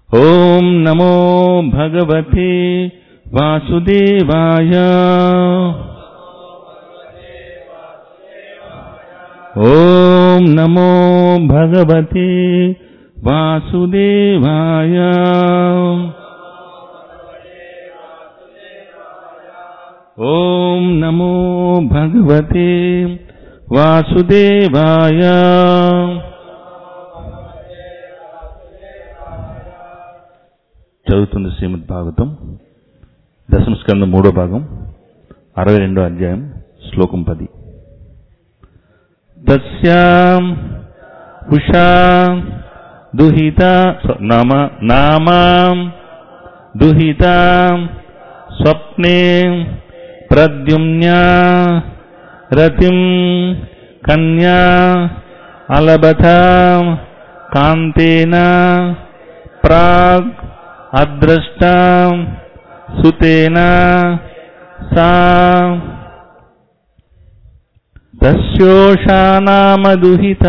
ॐ नमो भगवते वासुदेवाय ॐ नमो भगवते वासुदेवाय ॐ नमो भगवते वासुदेवाय చదువుతుంది శ్రీమద్ భాగవతం దశమ స్కందం మూడో భాగం అరవై రెండో అధ్యాయం శ్లోకం పది తస్యాం ఉషా దుహిత స్వ- నామ నామాం దుహిత స్వప్నే ప్రద్యుమ్న్యా రతిం కన్యా అలబథ కాంతేన ప్రాగ్ అద్రష్ట సుతేన సా తస్యోషా నామ దుహిత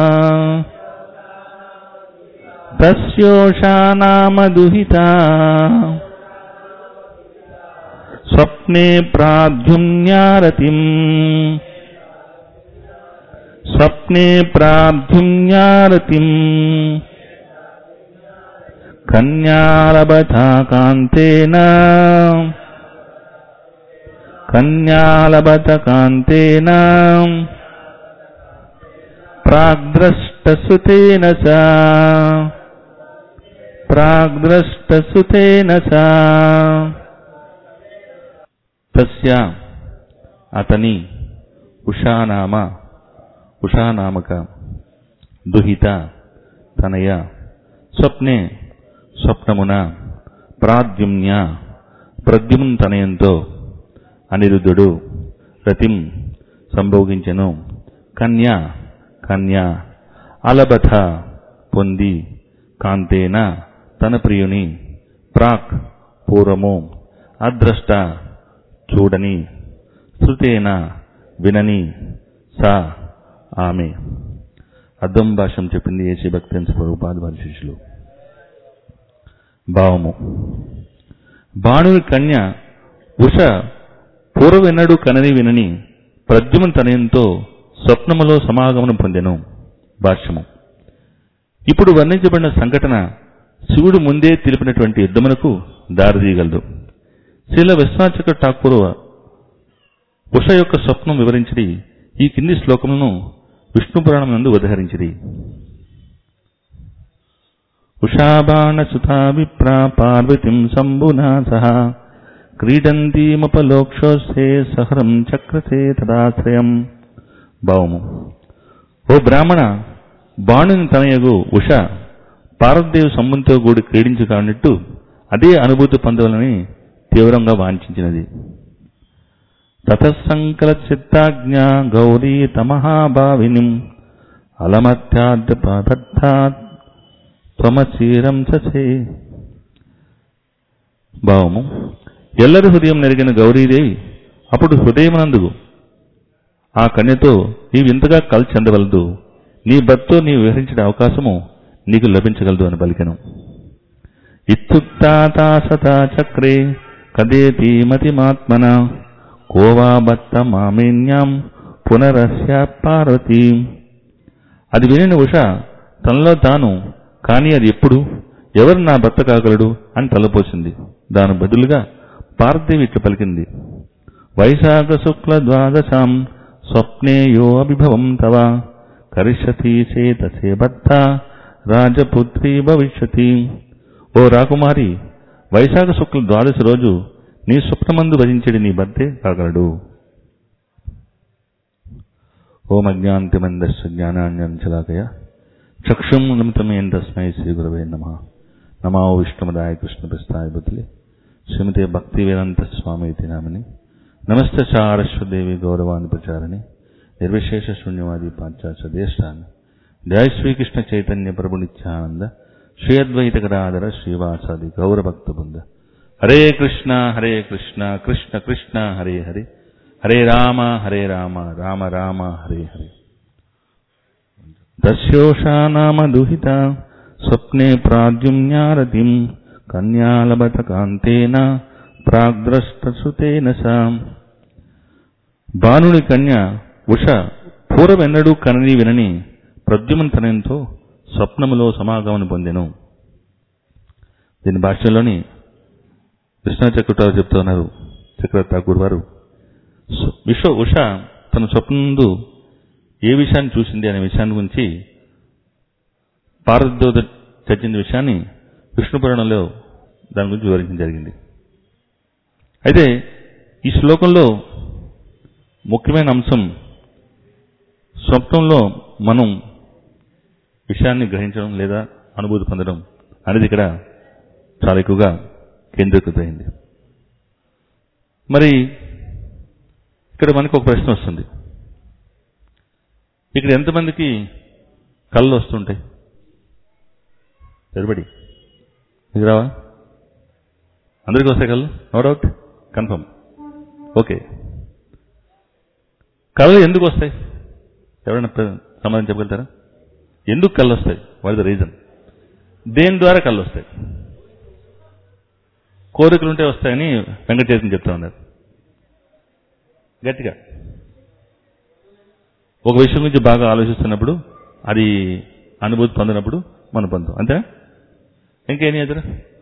తస్యోషా నామ దుహిత స్వప్నే ప్రాద్యుమ్యారతిం స్వప్నే ప్రాద్యుమ్యారతిం కన్యాలభతా కాంతేన కన్యాలభత కాంతేన ప్రాగ్ద్రష్టసుతేన సా ప్రాగ్ద్రష్టసుతేన సా తస్య అతని ఉషానామ ఉషానామక దుహిత తనయ స్వప్నే స్వప్నమున ప్రాద్యుమ్య ప్రద్యుమ్న తనయంతో అనిరుద్ధుడు రతిం సంభోగించెను కన్య కన్య అలబథ పొంది కాంతేన తన ప్రియుని ప్రాక్ పూర్వము అద్రష్ట చూడని శృతేన వినని సా ఆమె అద్దం భాషం చెప్పింది ఏసీ భక్తి స్వరూపాది వారి శిష్యులు భావము బాణుని కన్య ఉష పూర్వమెన్నడు కనని వినని ప్రద్యుమన్ తనయంతో స్వప్నములో సమాగమనం పొందెను భాష్యము ఇప్పుడు వర్ణించబడిన సంఘటన శివుడు ముందే తెలిపినటువంటి యుద్ధమునకు దారితీయగలదు శ్రీల విశ్వాచక ఠాకూర్ ఉష యొక్క స్వప్నం వివరించిడి ఈ కింది శ్లోకములను విష్ణు పురాణం నందు ఉదహరించిది ఉషాబాణసుతా విప్రా పార్వతిం శంభునా సహ క్రీడంతీముపలోక్షోస్తే సహరం చక్రసే తదాశ్రయం భావము ఓ బ్రాహ్మణ బాణుని తనయగు ఉష పార్వదేవి సమ్మునితో కూడి క్రీడించు కానట్టు అదే అనుభూతి పొందవలని తీవ్రంగా వాంఛించినది తతసంకల చిత్తాజ్ఞ గౌరీ తమహాభావినిం అలమత్యాద్యపథాత్ త్వమచీరం చసే భావము ఎల్లరి హృదయం నెరిగిన గౌరీదేవి అప్పుడు హృదయమనందు ఆ కన్యతో నీవు ఇంతగా కలిసి చెందవలదు నీ భర్తతో నీవు విహరించిన అవకాశము నీకు లభించగలదు అని పలికెను ఇత్యుక్తా సతా చక్రే కదేతి మతిమాత్మన కోవా భక్త మామేన్యాం పునరస్య పార్వతీ అది వినిన ఉష తనలో తాను కానీ అది ఎప్పుడు ఎవరు నా భర్త కాగలడు అని తలపోసింది దాని బదులుగా పార్వతీదేవి ఇట్లా పలికింది వైశాఖ శుక్ల ద్వాదశాం స్వప్నే యో అభిభవం తవ కరిష్యతి సేతసే భర్త రాజపుత్రి భవిష్యతి ఓ రాకుమారి వైశాఖ శుక్ల ద్వాదశి రోజు నీ స్వప్నమందు భజించడి నీ భర్తే కాగలడు ఓం అజ్ఞాంతిమందస్య జ్ఞానాంజనచలాకయ చక్షుం నిమితమేం తస్మై శ్రీ గురవే నమ నమో విష్ణుమదాయ కృష్ణ ప్రస్థాయ బుద్ధులే శ్రీమతి భక్తి వేదాంత స్వామి ఇది నామని నమస్తే చారశ్వదేవి గౌరవాన్ని ప్రచారని నిర్విశేష శూన్యవాది పాశ్చాత్య దేశాన్ని జయ శ్రీకృష్ణ చైతన్య ప్రభు నిత్యానంద శ్రీ అద్వైత గదాధర శ్రీవాసాది గౌరభక్త బృంద హరే కృష్ణ హరే కృష్ణ కృష్ణ కృష్ణ హరే హరే హరే రామ హరే రామ రామ రామ హరే హరే దస్యోషా నామ దుహిత స్వప్నే ప్రాద్యుమ్నారతిం కన్యాలభత కాంతేన ప్రాగ్ద్రష్టసుతేన సా బాణుని కన్య ఉష పూర్వమెన్నడూ కనని వినని ప్రద్యుమన్ తనయంతో స్వప్నములో సమాగమను పొందెను దీని భాష్యంలోని కృష్ణా చక్రవర్తి చెప్తున్నారు చక్రవర్తి ఠాకూర్ వారు సు- విశ్వ ఉష తన స్వప్నందు ఏ విషయాన్ని చూసింది అనే విషయాన్ని గురించి పారదోద చర్చించిన విషయాన్ని విష్ణు పురాణంలో దాని గురించి వివరించడం జరిగింది అయితే ఈ శ్లోకంలో ముఖ్యమైన అంశం స్వప్నంలో మనం విషయాన్ని గ్రహించడం లేదా అనుభూతి పొందడం అనేది ఇక్కడ చాలా ఎక్కువగా కేంద్రీకృతమైంది మరి ఇక్కడ మనకు ఒక ప్రశ్న వస్తుంది ఇక్కడ ఎంతమందికి కళ్ళు వస్తుంటాయి ఎరుబడి మీకు రావా అందరికీ వస్తాయి కళ్ళు నో డౌట్ కన్ఫర్మ్ ఓకే కళ్ళు ఎందుకు వస్తాయి ఎవరైనా ప్ర- సమాధానం చెప్పగలుగుతారా ఎందుకు కళ్ళు వస్తాయి వాట్ ద రీజన్ దేని ద్వారా కళ్ళు వస్తాయి కోరికలు ఉంటే వస్తాయని వెంకటేశ్వరం చెప్తా ఉన్నారు గట్టిగా ఒక విషయం గురించి బాగా ఆలోచిస్తున్నప్పుడు అది అనుభూతి పొందినప్పుడు మనం పొందాం అంతే ఇంకేం ఎదురు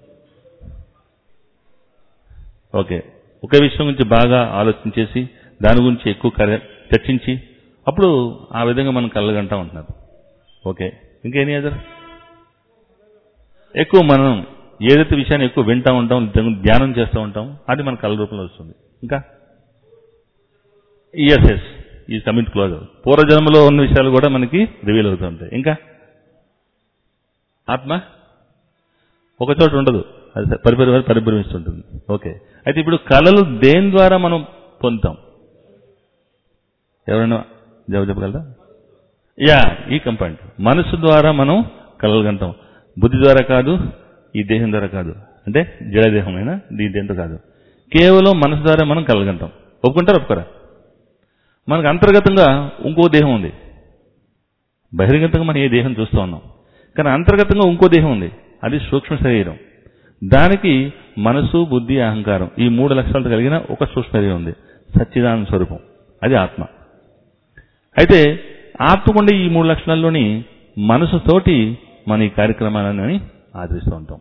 ఓకే ఒకే విషయం గురించి బాగా ఆలోచించేసి దాని గురించి ఎక్కువ కర- చర్చించి అప్పుడు ఆ విధంగా మనం కళ్ళగంటా ఉంటున్నారు ఓకే ఇంకేం ఎదురు ఎక్కువ మనం ఏదైతే విషయాన్ని ఎక్కువ వింటా ఉంటాం దాని గురించి ధ్యానం చేస్తూ ఉంటాం అది మన కళ్ళ రూపంలో వస్తుంది ఇంకా ఎస్ ఎస్ ఈ కమిట్ క్లోజ్ పూర్వజన్మలో ఉన్న విషయాలు కూడా మనకి రివీల్ అవుతూ ఉంటాయి ఇంకా ఆత్మ ఒక చోట ఉండదు అది పరిపరి పరిభ్రమిస్తుంటుంది ఓకే అయితే ఇప్పుడు కళలు దేని ద్వారా మనం పొందుతాం ఎవరైనా జవాబు చెప్పగలరా యా ఈ కంపాయింట్ మనసు ద్వారా మనం కలలు కంటాం బుద్ధి ద్వారా కాదు ఈ దేహం ద్వారా కాదు అంటే జడదేహమైన ఈ దేంతో కాదు కేవలం మనసు ద్వారా మనం కలగంటాం ఒప్పుకుంటారా ఒప్పుకోరా మనకు అంతర్గతంగా ఇంకో దేహం ఉంది బహిర్గతంగా మనం ఏ దేహం చూస్తూ ఉన్నాం కానీ అంతర్గతంగా ఇంకో దేహం ఉంది అది సూక్ష్మ శరీరం దానికి మనసు బుద్ధి అహంకారం ఈ మూడు లక్షణాలతో కలిగిన ఒక సూక్ష్మ శరీరం ఉంది సచ్చిదానంద స్వరూపం అది ఆత్మ అయితే ఆత్మకుండే ఈ మూడు లక్షణాల్లోని మనసుతోటి మన ఈ కార్యక్రమాలని ఆదరిస్తూ ఉంటాం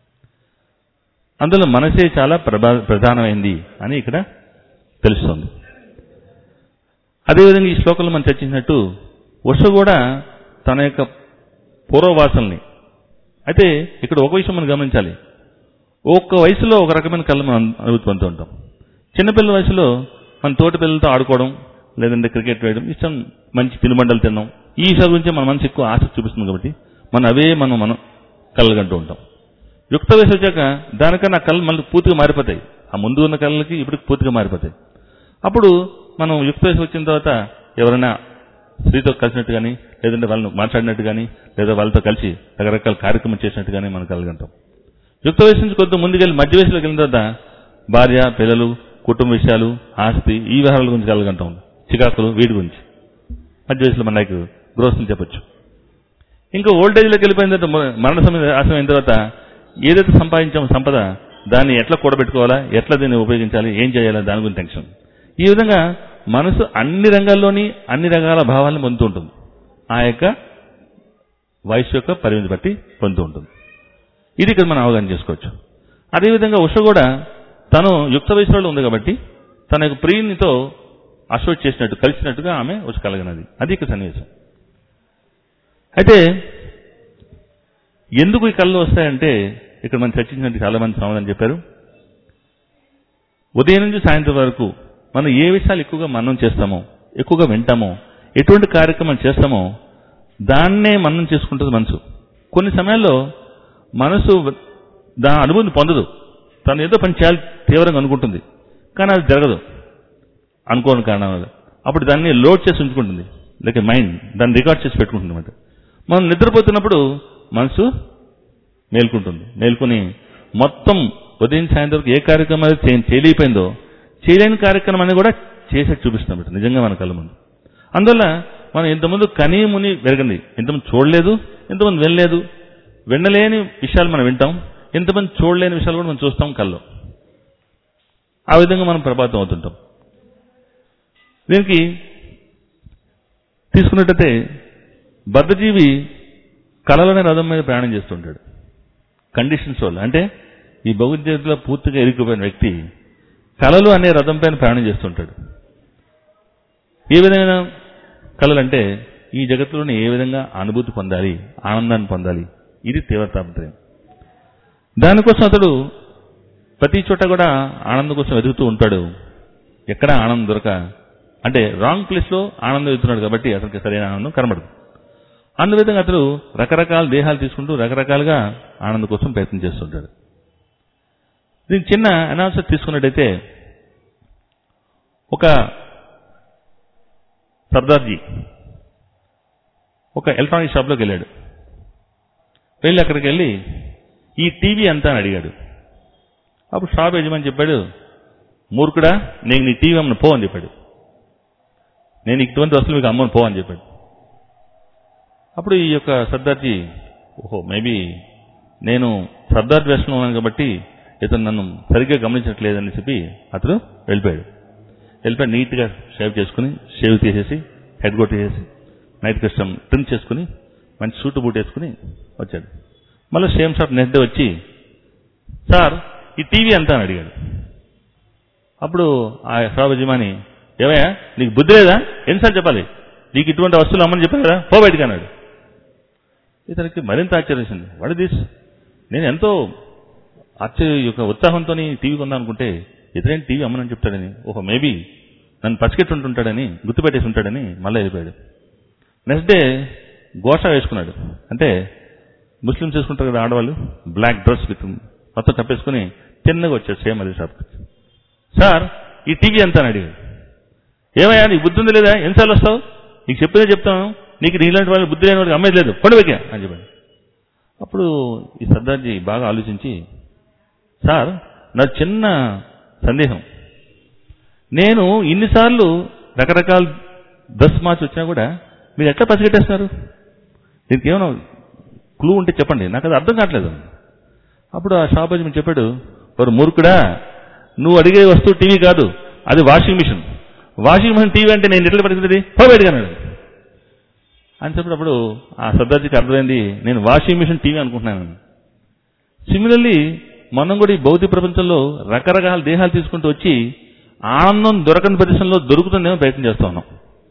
అందులో మనసే చాలా ప్రభా ప్రధానమైంది అని ఇక్కడ తెలుస్తుంది అదేవిధంగా ఈ శ్లోకంలో మనం చర్చించినట్టు ఉష కూడా తన యొక్క పూర్వవాసల్ని అయితే ఇక్కడ ఒక విషయం మనం గమనించాలి ఒక్క వయసులో ఒక రకమైన కళ్ళు మనం అనుభూతి పొందుతూ ఉంటాం చిన్నపిల్లల వయసులో మన తోటి పిల్లలతో ఆడుకోవడం లేదంటే క్రికెట్ వేయడం ఇష్టం మంచి తినుబండలు తినడం ఈ విషయాల గురించి మన మనసు ఎక్కువ ఆసక్తి చూపిస్తుంది కాబట్టి మనం అవే మనం మనం కళ్ళగంటూ ఉంటాం యుక్త వయసు వచ్చాక దానికన్నా ఆ కళ్ళు మళ్ళీ పూర్తిగా మారిపోతాయి ఆ ముందు ఉన్న కళ్ళకి ఇప్పుడు పూర్తిగా మారిపోతాయి అప్పుడు మనం యుక్త వయసు వచ్చిన తర్వాత ఎవరైనా స్త్రీతో కలిసినట్టు కానీ లేదంటే వాళ్ళని మాట్లాడినట్టు కానీ లేదా వాళ్ళతో కలిసి రకరకాల కార్యక్రమం చేసినట్టు కానీ మనం కలగంటాం యుక్త వయసు నుంచి కొంత ముందుకెళ్ళి మధ్య వయసులోకి వెళ్ళిన తర్వాత భార్య పిల్లలు కుటుంబ విషయాలు ఆస్తి ఈ వ్యవహారాల గురించి కలగంటాం చికాకులు వీటి గురించి మధ్య వయసులో మనకు గ్రోస్లు చెప్పొచ్చు ఇంకా ఓల్డేజ్లోకి వెళ్ళిపోయిన తర్వాత మ- మరణ సమయం ఆశయం అయిన తర్వాత ఏదైతే సంపాదించామో సంపద దాన్ని ఎట్లా కూడబెట్టుకోవాలా ఎట్లా దీన్ని ఉపయోగించాలి ఏం చేయాలి దాని గురించి టెన్షన్ ఈ విధంగా మనసు అన్ని రంగాల్లోని అన్ని రకాల భావాలను పొందుతూ ఉంటుంది ఆ యొక్క వయసు యొక్క పరిమితి బట్టి పొందుతూ ఉంటుంది ఇది ఇక్కడ మనం అవగాహన చేసుకోవచ్చు అదేవిధంగా ఉష కూడా తను యుక్త వయసులో ఉంది కాబట్టి తన యొక్క ప్రియునితో అసోట్ చేసినట్టు కలిసినట్టుగా ఆమె ఉష కలగనది అది ఇక్కడ సన్నివేశం అయితే ఎందుకు ఈ కళ్ళు వస్తాయంటే ఇక్కడ మనం చర్చించినట్టు చాలా మంది సమాధానం చెప్పారు ఉదయం నుంచి సాయంత్రం వరకు మనం ఏ విషయాలు ఎక్కువగా మనం చేస్తామో ఎక్కువగా వింటామో ఎటువంటి కార్యక్రమాలు చేస్తామో దాన్నే మనం చేసుకుంటుంది మనసు కొన్ని సమయాల్లో మనసు దాని అనుభూతిని పొందదు తను ఏదో పని చేయాలి తీవ్రంగా అనుకుంటుంది కానీ అది జరగదు అనుకోని కారణం వల్ల అప్పుడు దాన్ని లోడ్ చేసి ఉంచుకుంటుంది లేక మైండ్ దాన్ని రికార్డ్ చేసి పెట్టుకుంటుంది అనమాట మనం నిద్రపోతున్నప్పుడు మనసు మేల్కుంటుంది మేల్కొని మొత్తం ఉదయం సాయంత్రం వరకు ఏ కార్యక్రమం అయితే చే- చేయలేకపోయిందో చేయలేని కార్యక్రమాన్ని కూడా చేసేట్టు చూపిస్తాం నిజంగా మన కళ్ళ ముందు అందువల్ల మనం ఇంతకుముందు కనీ ముని వెరగండి ఇంతకుముందు చూడలేదు ఇంతకుముందు వినలేదు వినలేని విషయాలు మనం వింటాం ఎంతమంది చూడలేని విషయాలు కూడా మనం చూస్తాం కళ్ళు ఆ విధంగా మనం ప్రభావితం అవుతుంటాం దీనికి తీసుకున్నట్టయితే బద్ధజీవి కళలనే రథం మీద ప్రయాణం చేస్తుంటాడు కండిషన్స్ వల్ల అంటే ఈ భౌతికలో పూర్తిగా ఇరుక్కుపోయిన వ్యక్తి కళలు అనే రథం పైన ప్రయాణం చేస్తుంటాడు ఏ విధమైన కళలు అంటే ఈ జగత్తులోని ఏ విధంగా అనుభూతి పొందాలి ఆనందాన్ని పొందాలి ఇది తీవ్ర తాపత్రయం దానికోసం అతడు ప్రతి చోట కూడా ఆనందం కోసం వెతుకుతూ ఉంటాడు ఎక్కడ ఆనందం దొరక అంటే రాంగ్ ప్లేస్లో ఆనందం వెతుకుతున్నాడు కాబట్టి అతనికి సరైన ఆనందం కనబడదు అందువిధంగా అతడు రకరకాల దేహాలు తీసుకుంటూ రకరకాలుగా ఆనందం కోసం ప్రయత్నం చేస్తుంటాడు దీనికి చిన్న అనాలిసిస్ తీసుకున్నట్టయితే ఒక సర్దార్జీ ఒక ఎలక్ట్రానిక్ షాప్లోకి వెళ్ళాడు వెళ్ళి అక్కడికి వెళ్ళి ఈ టీవీ అంతా అని అడిగాడు అప్పుడు షాప్ యజమాని చెప్పాడు మూర్ఖుడా నేను నీ టీవీ అమ్మను పో అని చెప్పాడు నేను ఇటువంటి వస్తువులు మీకు అమ్మను పో అని చెప్పాడు అప్పుడు ఈ యొక్క సర్దార్జీ ఓహో మేబీ నేను సర్దార్ వేషంలో ఉన్నాను కాబట్టి ఇతను నన్ను సరిగ్గా గమనించట్లేదని చెప్పి అతడు వెళ్ళిపోయాడు వెళ్ళిపోయి నీట్గా షేవ్ చేసుకుని షేవ్ తీసేసి హెడ్ కోట్ తీసేసి నైట్ కష్టం ట్రిమ్ చేసుకుని మంచి సూటు బూట్ వేసుకుని వచ్చాడు మళ్ళీ సేమ్ షాప్ నెక్స్ట్ డే వచ్చి సార్ ఈ టీవీ అంతా అని అడిగాడు అప్పుడు ఆ షాప్ యజమాని ఏమయ్యా నీకు బుద్ధి లేదా ఎన్నిసార్లు చెప్పాలి నీకు ఇటువంటి వస్తువులు అమ్మని చెప్పాను కదా పో బయటికి అన్నాడు ఇతనికి మరింత ఆశ్చర్యించింది వాట్ దిస్ నేను ఎంతో ఆశ్చర్య యొక్క ఉత్సాహంతో టీవీ కొందాం అనుకుంటే ఇతరేం టీవీ అమ్మనని చెప్తాడని ఓహో మేబీ నన్ను పసికెట్టి ఉంటుంటాడని గుర్తుపెట్టేసి ఉంటాడని మళ్ళీ వెళ్ళిపోయాడు నెక్స్ట్ డే గోషా వేసుకున్నాడు అంటే ముస్లిమ్స్ వేసుకుంటారు కదా ఆడవాళ్ళు బ్లాక్ డ్రెస్ విత్ మొత్తం కప్పేసుకుని తిన్నగా వచ్చాడు సేమ్ అదే షాప్కి సార్ ఈ టీవీ ఎంత అని అడిగాడు ఏమయ్యా నీకు బుద్ధి ఉంది లేదా ఎన్నిసార్లు వస్తావు నీకు చెప్పేదే చెప్తాను నీకు నీలాంటి వాళ్ళు బుద్ధి లేని వాడికి అమ్మేది లేదు పండుగ అని చెప్పాడు అప్పుడు ఈ సర్దార్జీ బాగా ఆలోచించి సార్ నా చిన్న సందేహం నేను ఇన్నిసార్లు రకరకాల డ్రెస్ మార్చి వచ్చినా కూడా మీరు ఎట్లా పసిగట్టేస్తున్నారు దీనికి ఏమైనా క్లూ ఉంటే చెప్పండి నాకు అది అర్థం కావట్లేదు అప్పుడు ఆ షాప్ యజమాని చెప్పాడు వారు మూర్ఖుడా నువ్వు అడిగే వస్తువు టీవీ కాదు అది washing machine washing machine TV అంటే నేను ఎట్లా పడుతుంది పోబెట్టుగా అన్నాడు అని చెప్పినప్పుడు ఆ సర్దార్జీకి అర్థమైంది నేను వాషింగ్ మిషన్ టీవీ అనుకుంటున్నాను సిమిలర్లీ మనం కూడా ఈ భౌతిక ప్రపంచంలో రకరకాల దేహాలు తీసుకుంటూ వచ్చి ఆనందం దొరకని ప్రదేశంలో దొరుకుతుందేమో ప్రయత్నం చేస్తూ ఉన్నాం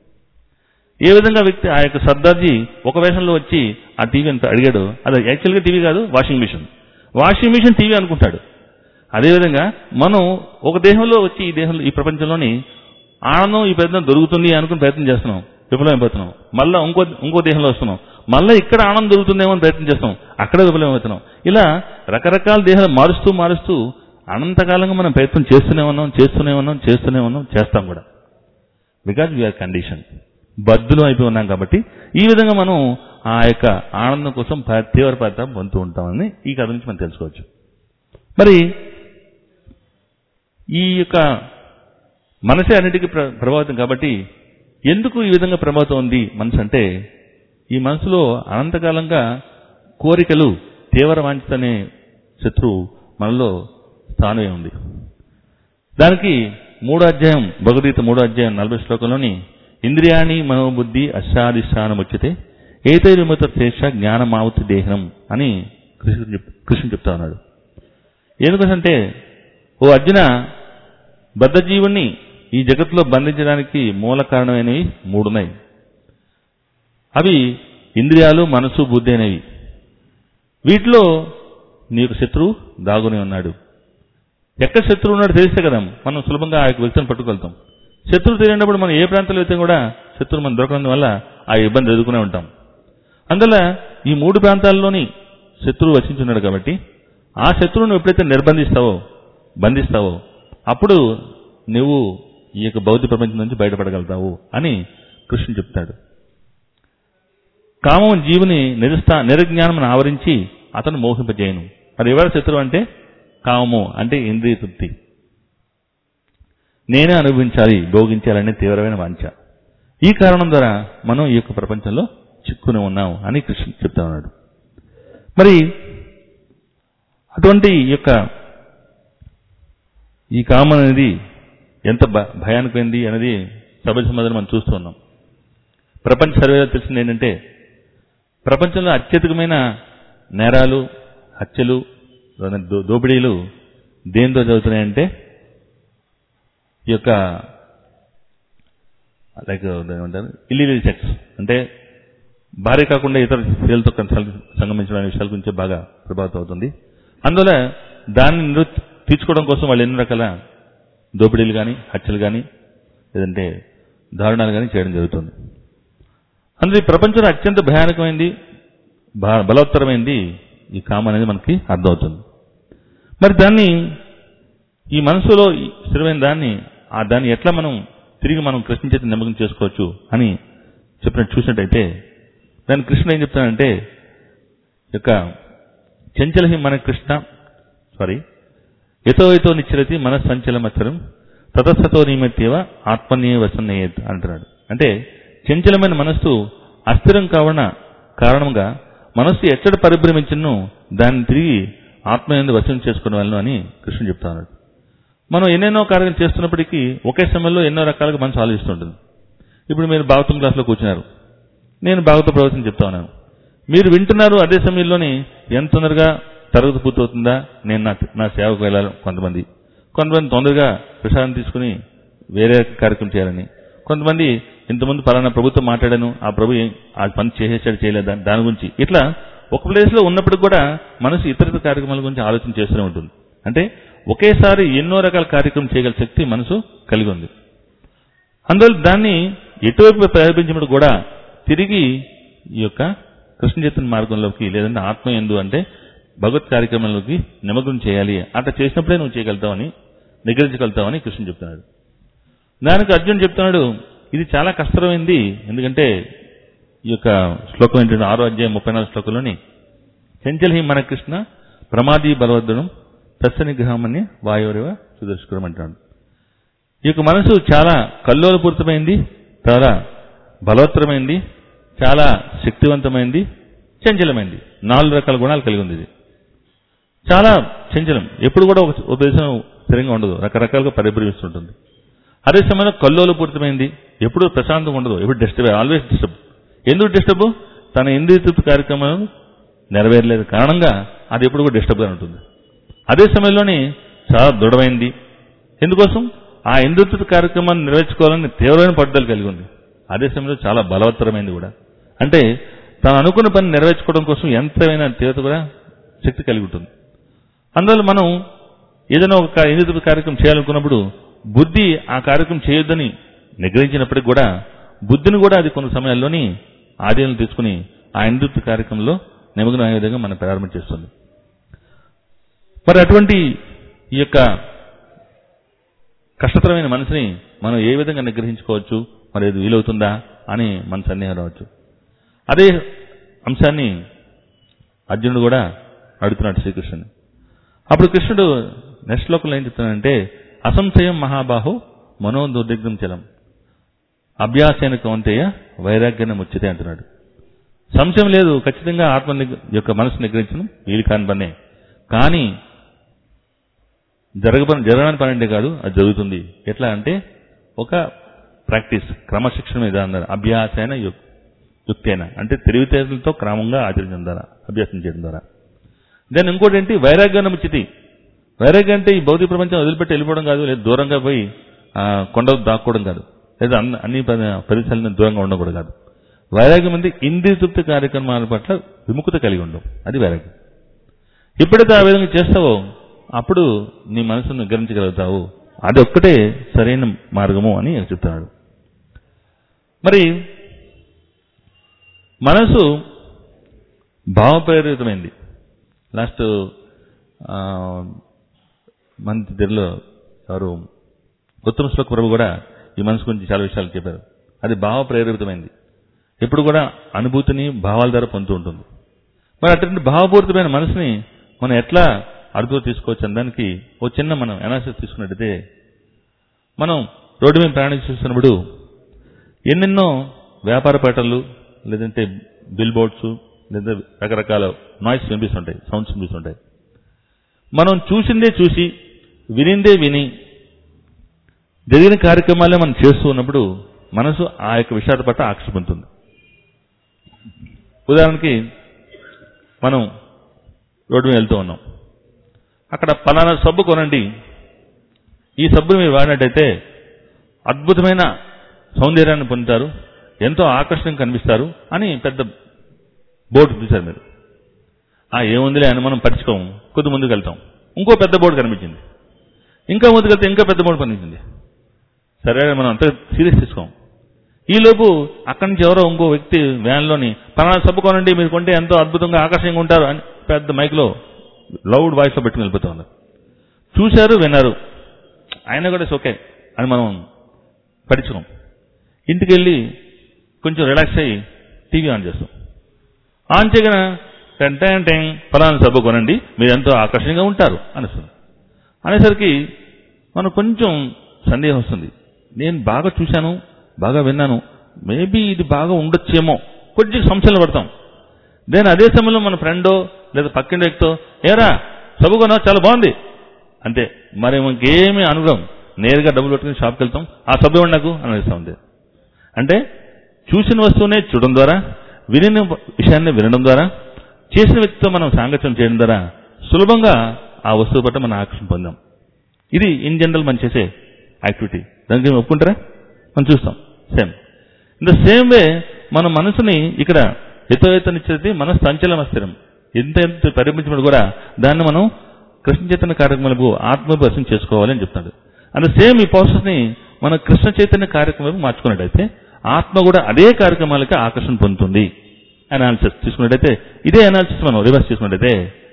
ఏ విధంగా వ్యక్తి ఆ యొక్క సర్దార్జీ ఒక వేషంలో వచ్చి ఆ టీవీ అంత అడిగాడు అది యాక్చువల్గా టీవీ కాదు washing machine washing machine TV అనుకుంటాడు అదేవిధంగా మనం ఒక దేహంలో వచ్చి ఈ దేహంలో ఈ ప్రపంచంలోని ఆనందం ఈ ప్రయత్నం దొరుకుతుంది అనుకుని ప్రయత్నం చేస్తున్నాం విఫలమైపోతున్నాం మళ్ళీ ఇంకో ఇంకో దేహంలో వస్తున్నాం మళ్ళీ ఇక్కడ ఆనందం దొరుకుతుందేమో అని ప్రయత్నం చేస్తాం అక్కడే విఫలమవుతున్నాం ఇలా రకరకాల దేహాలు మారుస్తూ మారుస్తూ అనంతకాలంగా మనం ప్రయత్నం చేస్తూనే ఉన్నాం చేస్తూనే ఉన్నాం చేస్తూనే ఉన్నాం చేస్తాం కూడా బికాజ్ వీఆర్ కండిషన్ బద్దులు అయిపోయి ఉన్నాం కాబట్టి ఈ విధంగా మనం ఆ యొక్క ఆనందం కోసం ప- తీవ్ర ప్రయత్నం పొందుతూ ఉంటామని ఈ కథ నుంచి మనం తెలుసుకోవచ్చు మరి ఈ యొక్క మనసే అన్నిటికీ ప్ర- ప్రభావితం కాబట్టి ఎందుకు ఈ విధంగా ప్రభావితం ఉంది మనసు అంటే ఈ మనసులో అనంతకాలంగా కోరికలు తీవ్ర వాంఛిత అనే శత్రువు మనలో స్థానమే ఉంది దానికి మూడో అధ్యాయం భగవద్గీత మూడో అధ్యాయం నలభై శ్లోకంలోని ఇంద్రియాణి మనోబుద్ధి అశాదిశానం వచ్చితే ఏతై విమత శేష జ్ఞానమావతి దేహనం అని కృష్ణుడు చెప్- కృష్ణుడు చెప్తా ఉన్నాడు ఎందుకంటే ఓ అర్జున బద్ధజీవుణ్ణి ఈ జగత్తులో బంధించడానికి మూల కారణమైనవి మూడున్నాయి అవి ఇంద్రియాలు మనసు బుద్ధి అనేవి వీటిలో నీకు శత్రువు దాగుని ఉన్నాడు ఎక్కడ శత్రువు ఉన్నాడు తెలిస్తే కదా మనం సులభంగా ఆ యొక్క వ్యక్తిని పట్టుకెళ్తాం శత్రువు తెలియనప్పుడు మనం ఏ ప్రాంతంలో అయితే కూడా శత్రువు మనం దొరకడం వల్ల ఆ ఇబ్బంది ఎదుర్కొనే ఉంటాం అందువల్ల ఈ మూడు ప్రాంతాల్లోని శత్రువు వసించున్నాడు కాబట్టి ఆ శత్రువును ఎప్పుడైతే నిర్బంధిస్తావో బంధిస్తావో అప్పుడు నువ్వు ఈ యొక్క భౌతిక ప్రపంచం నుంచి బయటపడగలుగుతావు అని కృష్ణుడు చెప్తాడు కామం జీవుని నిరస్థా నిరజ్ఞానం ఆవరించి అతను మోహింపజేయను మరి ఎవరు శత్రువు అంటే కామము అంటే ఇంద్రియ తృప్తి నేనే అనుభవించాలి భోగించాలనే తీవ్రమైన వాంఛ ఈ కారణం ద్వారా మనం ఈ యొక్క ప్రపంచంలో చిక్కుని ఉన్నాం అని కృష్ణుడు చెప్తా ఉన్నాడు మరి అటువంటి యొక్క ఈ కామం అనేది ఎంత భ- భయానకమైంది అనేది సభ సమాధానం మనం చూస్తూ ఉన్నాం ప్రపంచ సర్వేలో తెలిసింది ఏంటంటే ప్రపంచంలో అత్యధికమైన నేరాలు హత్యలు దో- దోపిడీలు దేంతో జరుగుతున్నాయంటే ఈ యొక్క లైక్ ఏమంటారు ఇల్లీగల్ సెక్స్ అంటే భార్య కాకుండా ఇతర స్త్రీలతో కన్సల్- సంగమించడం అనే విషయాల గురించి బాగా ప్రభావితం అవుతుంది అందువల్ల దాన్ని నిరు- తీర్చుకోవడం కోసం వాళ్ళు ఎన్నో రకాల దోపిడీలు కానీ హత్యలు కానీ లేదంటే దారుణాలు కానీ చేయడం జరుగుతుంది అందులో ఈ ప్రపంచంలో అత్యంత భయానకమైంది బా- బలవత్తరమైంది ఈ కామ అనేది మనకి అర్థమవుతుంది మరి దాన్ని ఈ మనసులో ఈ స్థిరమైన దాన్ని ఆ దాన్ని ఎట్లా మనం తిరిగి మనం కృష్ణ చేత నిమగ్నం చేసుకోవచ్చు అని చెప్పినట్టు చూసినట్టయితే దాని కృష్ణ ఏం చెప్తానంటే యొక్క చంచలహి మన కృష్ణ సారీ ఎతో ఎతో నిశ్చలతి మన సంచలమచ్చరం తతస్థతో నియమత్యవ ఆత్మనీయ వసన్నయ్యేత్ అంటున్నాడు అంటే చంచలమైన మనస్సు అస్థిరం కావన కారణంగా మనస్సు ఎచ్చట పరిభ్రమించను దాన్ని తిరిగి ఆత్మ ఎందు వశం చేసుకునే వాళ్ళను అని కృష్ణుడు చెప్తా ఉన్నాడు మనం ఎన్నెన్నో కార్యాలు చేస్తున్నప్పటికీ ఒకే సమయంలో ఎన్నో రకాలుగా మనసు ఆలోచిస్తుంటుంది ఇప్పుడు మీరు భాగవతం క్లాస్లో కూర్చున్నారు నేను భాగవత ప్రవచనం చెప్తా ఉన్నాను మీరు వింటున్నారు అదే సమయంలోనే ఎంత తొందరగా తరగతి పూర్తవుతుందా నేను నా నా సేవకు వెళ్ళాలి కొంతమంది కొంతమంది తొందరగా ప్రసాదం తీసుకుని వేరే కార్యక్రమం చేయాలని కొంతమంది ఇంతకుముందు పలానా ప్రభుత్వం మాట్లాడాను ఆ ప్రభు ఏం- ఆ పని చేసేసాడు చేయలేదా దాని గురించి ఇట్లా ఒక ప్లేస్ లో ఉన్నప్పటికి కూడా మనసు ఇతర కార్యక్రమాల గురించి ఆలోచన చేస్తూనే ఉంటుంది అంటే ఒకేసారి ఎన్నో రకాల కార్యక్రమం చేయగల శక్తి మనసు కలిగి ఉంది అందువల్ల దాన్ని ఎటువైపు ప్రయోగించినప్పుడు కూడా తిరిగి ఈ యొక్క కృష్ణ చైతన్య మార్గంలోకి లేదంటే ఆత్మ ఎందు అంటే భగవత్ కార్యక్రమంలోకి నిమగ్నం చేయాలి అట్లా చేసినప్పుడే నువ్వు చేయగలుగుతావని నిగ్రహించగలుగుతావని కృష్ణ చెప్తున్నాడు దానికి అర్జున్ చెప్తున్నాడు ఇది చాలా కష్టమైంది ఎందుకంటే ఈ యొక్క శ్లోకం ఏంటంటే ఆరో అధ్యాయం ముప్పై నాలుగు శ్లోకంలోని చంచల్హి మన కృష్ణ ప్రమాదీ బలవద్దడం తస్య నిగ్రహమని వాయువరివ సుదర్శకురం అంటున్నాడు ఈ యొక్క మనసు చాలా కల్లోలపూరితమైంది చాలా బలవత్తరమైంది చాలా శక్తివంతమైంది చంచలమైంది నాలుగు రకాల గుణాలు కలిగి ఉంది ఇది చాలా చంచలం ఎప్పుడు కూడా ఒక ఒక దేశం స్థిరంగా ఉండదు రకరకాలుగా పరిభ్రమిస్తుంటుంది అదే సమయంలో కల్లోలపూరితమైంది ఎప్పుడు ప్రశాంతంగా ఉండదు ఎప్పుడు డిస్టర్బ్ ఆల్వేస్ డిస్టర్బ్ ఎందుకు డిస్టర్బ్ తన ఇంద్రియ కార్యక్రమం నెరవేరలేదు కారణంగా అది ఎప్పుడు కూడా డిస్టర్బ్గా ఉంటుంది అదే సమయంలోనే చాలా దృఢమైంది ఎందుకోసం ఆ ఇంద్రతృప్తి కార్యక్రమాన్ని నెరవేర్చుకోవాలని తీవ్రమైన పట్టుదల కలిగి ఉంది అదే సమయంలో చాలా బలవత్తరమైంది కూడా అంటే తాను అనుకున్న పని నెరవేర్చుకోవడం కోసం ఎంతైనా తీవ్రత కూడా శక్తి కలిగి ఉంటుంది అందువల్ల మనం ఏదైనా ఒక ఇంద్రతృప్తి కార్యక్రమం చేయాలనుకున్నప్పుడు బుద్ధి ఆ కార్యక్రమం చేయొద్దని నిగ్రహించినప్పటికీ కూడా బుద్ధిని కూడా అది కొన్ని సమయాల్లోని ఆధీనం తీసుకుని ఆ ఇంద్రతృప్తి కార్యక్రమంలో నిమగ్నం అయ్యే విధంగా మనం ప్రారంభం చేస్తుంది మరి అటువంటి ఈ యొక్క కష్టతరమైన మనసుని మనం ఏ విధంగా నిగ్రహించుకోవచ్చు మరి ఇది వీలవుతుందా అని మన సందేహం రావచ్చు అదే అంశాన్ని అర్జునుడు కూడా అడుగుతున్నాడు శ్రీకృష్ణుని అప్పుడు కృష్ణుడు నెక్స్ట్ లోకంలో ఏం చెప్తున్నాడంటే అసంశయం మహాబాహు మనో దుర్దిగ్ధం చలం అభ్యాసేన కౌంతేయ వైరాగ్యాన్ని ముచ్చితే అంటున్నాడు సంశయం లేదు ఖచ్చితంగా ఆత్మ నిగ్- యొక్క మనసు నిగ్రహించడం వీలు కాని పనే కానీ జరగబని జరగని పని అంటే కాదు అది జరుగుతుంది ఎట్లా అంటే ఒక ప్రాక్టీస్ క్రమశిక్షణ మీద అన్నారు అభ్యాసైన యుక్- యుక్తైన అంటే తెలివితేటలతో క్రమంగా ఆచరించడం ద్వారా అభ్యాసం చేయడం ద్వారా దాని ఇంకోటి ఏంటి వైరాగ్యాన్ని ముచ్చితి వైరాగ్యం అంటే ఈ భౌతిక ప్రపంచం వదిలిపెట్టి వెళ్ళిపోవడం కాదు లేదా దూరంగా పోయి ఆ, కొండ దాక్కోవడం కాదు లేదా అన్ని అన్ని ప- పరిసరాలను దూరంగా ఉండడం కూడా కాదు వైరాగ్యం అంటే ఇంద్రియ తృప్తి కార్యక్రమాల పట్ల విముఖత కలిగి ఉండడం అది వైరాగ్యం ఎప్పుడైతే ఆ విధంగా చేస్తావో అప్పుడు నీ మనసును నిగ్రహించగలుగుతావు అది ఒక్కటే సరైన మార్గము అని చెప్తున్నాడు మరి మనసు భావప్రేరితమైంది లాస్ట్ మన దగ్గరలో ఎవరు ఉత్తమ శ్లోక ప్రభు కూడా ఈ మనసు గురించి చాలా విషయాలు చెప్పారు అది భావ ప్రేరితమైంది ఎప్పుడు కూడా అనుభూతిని భావాల ద్వారా పొందుతూ ఉంటుంది మరి అటువంటి భావపూరితమైన మనసుని మనం ఎట్లా అడుగుతూ తీసుకోవచ్చు అనే దానికి ఓ చిన్న మనం అనాలిసిస్ తీసుకున్నట్టయితే మనం రోడ్డు మీద ప్రయాణం చేస్తున్నప్పుడు ఎన్నెన్నో వ్యాపార పేటలు లేదంటే బిల్ బోర్డ్స్ లేదా రకరకాల నాయిస్ వినిపిస్తుంటాయి సౌండ్స్ వినిపిస్తుంటాయి మనం చూసిందే చూసి వినిందే విని జరిగిన కార్యక్రమాలే మనం చేస్తూ ఉన్నప్పుడు మనసు ఆ యొక్క విషయాల పట్ల ఆకర్షణ పొందుతుంది ఉదాహరణకి మనం రోడ్డు మీద వెళ్తూ ఉన్నాం అక్కడ పలానా సబ్బు కొనండి ఈ సబ్బుని మీరు వాడినట్టయితే అద్భుతమైన సౌందర్యాన్ని పొందుతారు ఎంతో ఆకర్షణగా కనిపిస్తారు అని పెద్ద బోర్డు చూశారు మీరు ఆ ఏముందిలే అని మనం పట్టించుకోము కొద్ది ముందుకు వెళ్తాం ఇంకో పెద్ద బోర్డు కనిపించింది ఇంకా ముందుకు వెళ్తే ఇంకా పెద్ద బోర్డు కనిపించింది సరే మనం అంత సీరియస్ తీసుకోం ఈలోపు అక్కడి నుంచి ఎవరో ఇంకో వ్యక్తి వ్యాన్లోని పలానా సబ్బు కొనండి మీరు కొంటే ఎంతో అద్భుతంగా ఆకర్షణగా ఉంటారు అని పెద్ద మైక్లో లౌడ్ వాయిస్లో పెట్టుకుని వెళ్ళిపోతూ ఉన్నారు చూశారు విన్నారు ఆయన కూడా ఓకే అని మనం పట్టించుకోం ఇంటికి వెళ్ళి కొంచెం రిలాక్స్ అయ్యి టీవీ ఆన్ చేస్తాం ఆన్ చేయగానే టెన్ టెన్ టెన్ ఫలానా సబ్బు కొనండి మీరు ఎంతో ఆకర్షణీయంగా ఉంటారు అనిస్తుంది అనేసరికి మనకు కొంచెం సందేహం వస్తుంది నేను బాగా చూశాను బాగా విన్నాను మేబీ ఇది బాగా ఉండొచ్చేమో కొంచెం సంశయాలు పడతాం దెన్ అదే సమయంలో మన ఫ్రెండో లేదా పక్కిన వ్యక్తో ఏరా సబ్బు కొన్నావు చాలా బాగుంది అంతే మరి ఇంకేమీ అనుభవం నేరుగా డబ్బులు పెట్టుకుని షాప్కి వెళ్తాం ఆ సబ్బు ఇవ్వండి నాకు అని అనిపిస్తూ ఉంది అంటే చూసిన వస్తువునే చూడడం ద్వారా వినిన విషయాన్ని వినడం ద్వారా చేసిన వ్యక్తితో మనం సాంగత్యం చేయడం ద్వారా సులభంగా ఆ వస్తువు పట్ల మనం ఆకర్షణ పొందాం ఇది ఇన్ జనరల్ మనం చేసే యాక్టివిటీ దానికి మీరు ఒప్పుకుంటారా మనం చూస్తాం same in the same way మన మనసుని ఇక్కడ హితవేతనిచ్చేది మన సంచలన స్థిరం ఎంత ఎంత పరిమించినప్పుడు కూడా దాన్ని మనం కృష్ణ చైతన్య కార్యక్రమాలకు ఆత్మభర్షణ చేసుకోవాలి అని చెప్తున్నాడు అండ్ సేమ్ ఈ ప్రాసెస్ ని మన కృష్ణ చైతన్య కార్యక్రమాలకు మార్చుకున్నట్టయితే ఆత్మ కూడా అదే కార్యక్రమాలకి ఆకర్షణ పొందుతుంది అనాలిసిస్ తీసుకున్నట్టయితే ఇదే అనాలిసిస్ మనం రివర్స్ చేసుకున్నట్టయితే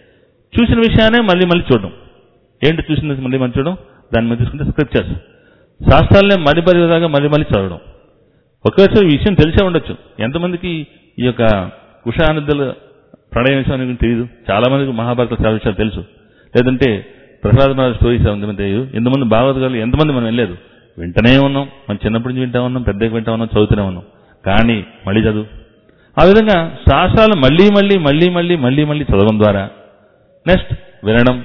చూసిన విషయాన్ని మళ్ళీ మళ్ళీ చూడడం ఏంటి చూసింది మళ్ళీ మళ్ళీ చూడడం దాని మీద తీసుకుంటే స్క్రిప్చర్స్ శాస్త్రాలనే మళ్ళీ మళ్ళీ మళ్ళీ మళ్ళీ చదవడం ఒకేసారి ఈ విషయం తెలిసే ఉండొచ్చు ఎంతమందికి ఈ యొక్క ఉషానందల ప్రణయ విషయం అనేది తెలియదు చాలా మందికి మహాభారత చాలా విషయాలు తెలుసు లేదంటే ప్రహ్లాద మహారాజ్ స్టోరీస్ ఎంతమంది తెలియదు ఎంతమంది భాగవతగాలు ఎంతమంది మనం వెళ్ళలేదు వింటనే ఉన్నాం మనం చిన్నప్పటి నుంచి వింటా ఉన్నాం పెద్దగా వింటా ఉన్నాం చదువుతూనే ఉన్నాం కానీ మళ్ళీ చదువు ఆ విధంగా శాస్త్రాలు మళ్ళీ మళ్ళీ మళ్ళీ మళ్ళీ మళ్ళీ మళ్ళీ చదవడం ద్వారా నెక్స్ట్ వినడం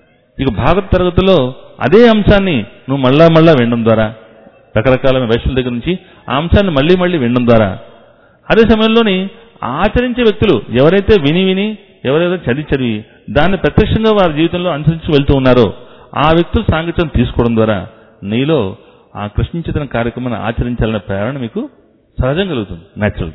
ఇక భాగవత తరగతిలో అదే అంశాన్ని నువ్వు మళ్ళా మళ్ళా వినడం ద్వారా రకరకాల వైష్ణుల దగ్గర నుంచి ఆ అంశాన్ని మళ్ళీ మళ్ళీ వినడం ద్వారా అదే సమయంలోని ఆచరించే వ్యక్తులు ఎవరైతే విని విని ఎవరైతే చదివి చదివి దాన్ని ప్రత్యక్షంగా వారి జీవితంలో అనుసరించి వెళ్తూ ఉన్నారో ఆ వ్యక్తుల సాంగత్యం తీసుకోవడం ద్వారా నీలో ఆ కృష్ణ చైతన్య కార్యక్రమాన్ని ఆచరించాలనే ప్రేరణ మీకు సహజంగా కలుగుతుంది న్యాచురల్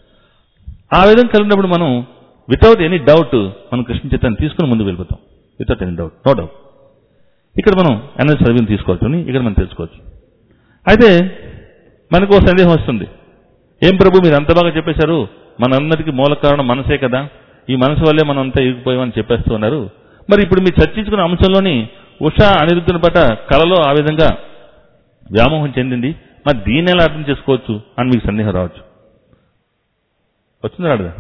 ఆ విధంగా కలిగినప్పుడు మనం వితౌట్ ఎనీ డౌట్ మనం కృష్ణ చైతన్యం తీసుకుని ముందుకు వెళ్ళిపోతాం without any doubt no doubt ఇక్కడ మనం ఎనర్జీ సర్వీని తీసుకోవచ్చు ఇక్కడ మనం తెలుసుకోవచ్చు అయితే మనకు ఓ సందేహం వస్తుంది ఏం ప్రభు మీరు అంత బాగా చెప్పేశారు మనందరికీ మూల కారణం మనసే కదా ఈ మనసు వల్లే మనం అంతా ఇరిగిపోయామని చెప్పేస్తూ ఉన్నారు మరి ఇప్పుడు మీరు చర్చించుకున్న అంశంలోని ఉషా అనిరుద్ధుని పట్ల కళలో ఆ విధంగా వ్యామోహం చెందింది మరి దీన్ని ఎలా అర్థం చేసుకోవచ్చు అని మీకు సందేహం రావచ్చు వచ్చింది రాడుగా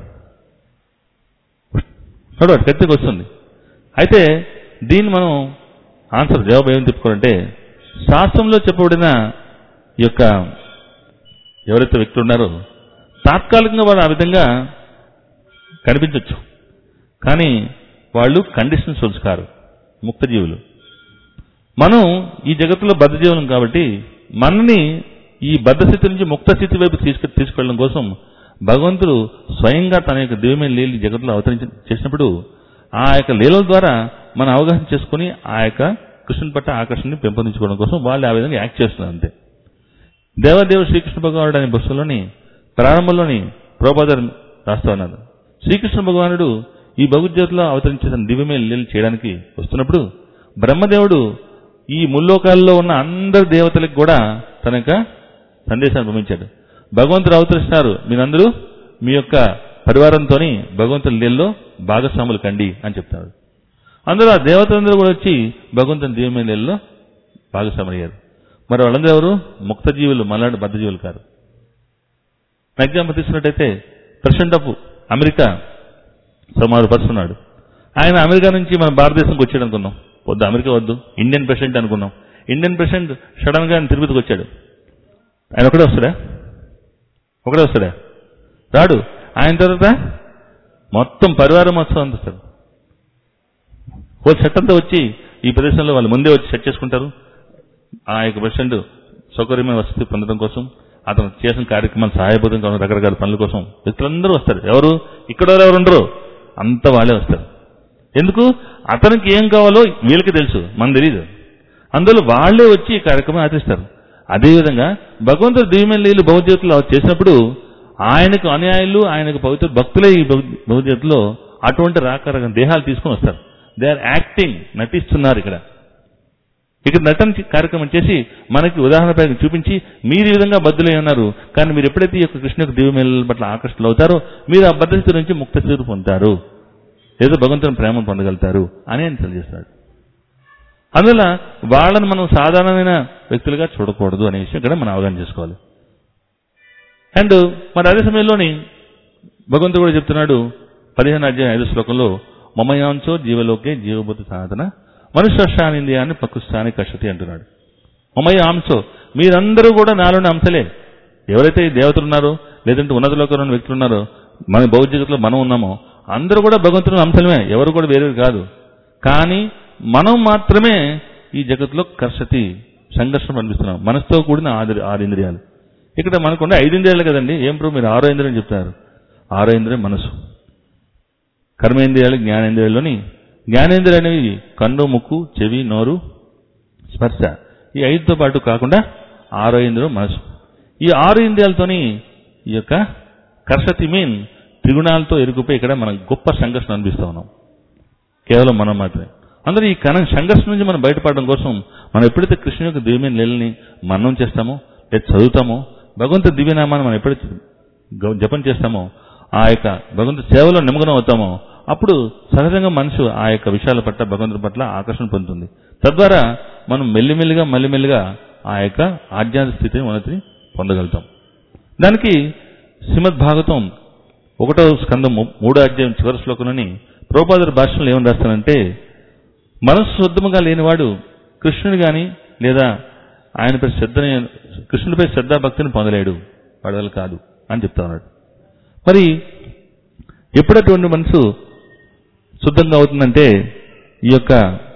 చూడండి ఖచ్చితంగా వస్తుంది అయితే దీన్ని మనం ఆన్సర్ జవాబు ఏం చెప్పుకోవాలంటే శాస్త్రంలో చెప్పబడిన ఈ యొక్క ఎవరైతే వ్యక్తులు ఉన్నారో తాత్కాలికంగా వాళ్ళు ఆ విధంగా కనిపించవచ్చు కానీ వాళ్ళు కండిషన్ సోల్స్ కారు ముక్త జీవులు మనం ఈ జగత్తులో బద్ధ జీవులం కాబట్టి మనని ఈ బద్ధ స్థితి నుంచి ముక్త స్థితి వైపు తీసుకు తీసుకెళ్ళడం కోసం భగవంతుడు స్వయంగా తన యొక్క దివ్యమైన లీలు జగత్తులో అవతరించి చేసినప్పుడు ఆ యొక్క లీలల ద్వారా మనం అవగాహన చేసుకుని ఆ యొక్క కృష్ణుని పట్ల ఆకర్షణని పెంపొందించుకోవడం కోసం వాళ్ళు ఆ విధంగా యాక్ట్ చేస్తున్నారు అంతే దేవదేవుడు శ్రీకృష్ణ భగవానుడు అనే పుస్తకంలోని ప్రారంభంలోని ప్రోపాదర్ రాస్తా ఉన్నారు శ్రీకృష్ణ భగవానుడు ఈ భగవద్గీతలో అవతరించిన దివ్యమైన లీలలు చేయడానికి వస్తున్నప్పుడు బ్రహ్మదేవుడు ఈ ముల్లోకాల్లో ఉన్న అందరి దేవతలకు కూడా తన యొక్క సందేశాన్ని పంపించాడు భగవంతుడు అవతరిస్తున్నారు మీరందరూ మీ యొక్క పరివారంతో భగవంతుని లీలలో భాగస్వాములు కండి అని చెప్తాడు అందరూ ఆ దేవతలందరూ కూడా వచ్చి భగవంతుని దివ్యమైన లీలలో భాగస్వాములు అయ్యారు మరి వాళ్ళందరూ ఎవరు ముక్త జీవులు మలాంటి బద్ధ జీవులు కాదు ఎగ్జాంపుల్ తీసుకున్నట్టయితే ప్రెసిడెంట్ ఆఫ్ అమెరికా సుమారు పర్సన్నాడు ఆయన అమెరికా నుంచి మన భారతదేశంకి వచ్చాడు అనుకున్నాం వద్దు అమెరికా వద్దు ఇండియన్ ప్రెసిడెంట్ అనుకున్నాం ఇండియన్ ప్రెసిడెంట్ సడన్ గా ఆయన తిరుపతికి వచ్చాడు ఆయన ఒకడే వస్తాడా ఒకడే వస్తాడా రాడు ఆయన తర్వాత మొత్తం పరివారం మొత్తం అంత వస్తారు ఓ సెట్ అంతా వచ్చి ఈ ప్రదేశంలో వాళ్ళు ముందే వచ్చి సెట్ చేసుకుంటారు ఆ యొక్క ప్రెసిడెంట్ సౌకర్యమైన వసతి పొందడం కోసం అతను చేసిన కార్యక్రమాలు సహాయపడడం కోసం రకరకాల పనుల కోసం వ్యక్తులందరూ వస్తారు ఎవరు ఇక్కడ వాళ్ళు ఎవరు ఉండరు అంత వాళ్ళే వస్తారు ఎందుకు అతనికి ఏం కావాలో వీళ్ళకి తెలుసు మన తెలియదు అందులో వాళ్ళే వచ్చి ఈ కార్యక్రమం ఆచరిస్తారు అదేవిధంగా భగవంతుడు దివ్యమైన లీలు భగవద్గీతలో చేసినప్పుడు ఆయనకు అనుయాయులు ఆయనకు పవిత్ర భక్తులే ఈ భగవద్- భగవద్గీతలో అటువంటి రకరకాల దేహాలు తీసుకొని వస్తారు దే ఆర్ యాక్టింగ్ నటిస్తున్నారు ఇక్కడ ఇక్కడ నటన చే- కార్యక్రమం చేసి మనకి ఉదాహరణ ప్రకారం చూపించి మీరు ఈ విధంగా బద్దులై ఉన్నారు కానీ మీరు ఎప్పుడైతే ఈ యొక్క కృష్ణ యొక్క దివ్యమేళ పట్ల ఆకర్షితులు అవుతారో మీరు ఆ బద్ధస్థితి నుంచి ముక్త స్థితి పొందుతారు ఏదో భగవంతుని ప్రేమను పొందగలుగుతారు అని ఆయన తెలియజేస్తాడు అందువల్ల వాళ్ళని మనం సాధారణమైన వ్యక్తులుగా చూడకూడదు అనే విషయం ఇక్కడ మనం అవగాహన చేసుకోవాలి అండ్ మరి అదే సమయంలోని భగవంతుడు కూడా చెప్తున్నాడు పదిహేను అధ్యాయం ఐదు శ్లోకంలో మమయాంశో జీవలోకే జీవభూత సాధన మనుష్యానింద్రియాన్ని పక్కుస్థాని కషతి అంటున్నాడు మమయ అంశో మీరందరూ కూడా నాలోని అంశలే ఎవరైతే ఈ దేవతలు ఉన్నారో లేదంటే ఉన్నత లోకంలో ఉన్న వ్యక్తులు ఉన్నారో మన భౌతికతలో మనం ఉన్నామో అందరూ కూడా భగవంతుని అంశలమే ఎవరు కూడా వేరే కాదు కానీ మనం మాత్రమే ఈ జగత్తులో కర్షతి సంఘర్షణ అనిపిస్తున్నాం మనసుతో కూడిన ఆరు ఆరు ఇంద్రియాలు ఇక్కడ మనకుండే ఐదు ఇంద్రియాలు కదండి ఏం ప్రభు మీరు ఆరో ఇంద్రియం చెప్తారు ఆరో ఇంద్రియం మనసు కర్మేంద్రియాలు జ్ఞానేంద్రియాల్లోని జ్ఞానేంద్రియాలు అనేవి కన్ను ముక్కు చెవి నోరు స్పర్శ ఈ ఐదుతో పాటు కాకుండా ఆరో ఇంద్రియం మనసు ఈ ఆరు ఇంద్రియాలతోని ఈ యొక్క కర్షతి మీన్ త్రిగుణాలతో ఎరుకుపోయి ఇక్కడ మనం గొప్ప సంఘర్షణ అనిపిస్తూ ఉన్నాం కేవలం మనం మాత్రమే అందరూ ఈ కన సంఘర్షణ నుంచి మనం బయటపడడం కోసం మనం ఎప్పుడైతే కృష్ణుని యొక్క దివ్యమైన లీలని మననం చేస్తామో లేదా చదువుతామో భగవంతు దివ్యనామాన్ని మనం ఎప్పుడైతే గ- జపం చేస్తామో ఆ యొక్క భగవంతు సేవలో నిమగ్నం అవుతామో అప్పుడు సహజంగా మనసు ఆ యొక్క విషయాల పట్ల భగవంతుడి పట్ల ఆకర్షణ పొందుతుంది తద్వారా మనం మెల్లిమెల్లిగా మెల్లిమెల్లిగా ఆ యొక్క ఆధ్యాత్మిక స్థితిని ఉన్నతిని పొందగలుగుతాం దానికి శ్రీమద్ భాగవతం ఒకటో స్కందం ము- మూడో అధ్యాయం చివరి శ్లోకంలోని ప్రోపాదర్ భాషలో ఏమని రాస్తానంటే మనసు శుద్ధముగా లేనివాడు కృష్ణుని గాని లేదా ఆయనపై శ్రద్ధని కృష్ణుడిపై శ్రద్ధ భక్తిని పొందలేడు వాడి వల్ల కాదు అని చెప్తా ఉన్నాడు మరి ఎప్పుడటువంటి మనసు శుద్ధంగా అవుతుందంటే ఈ యొక్క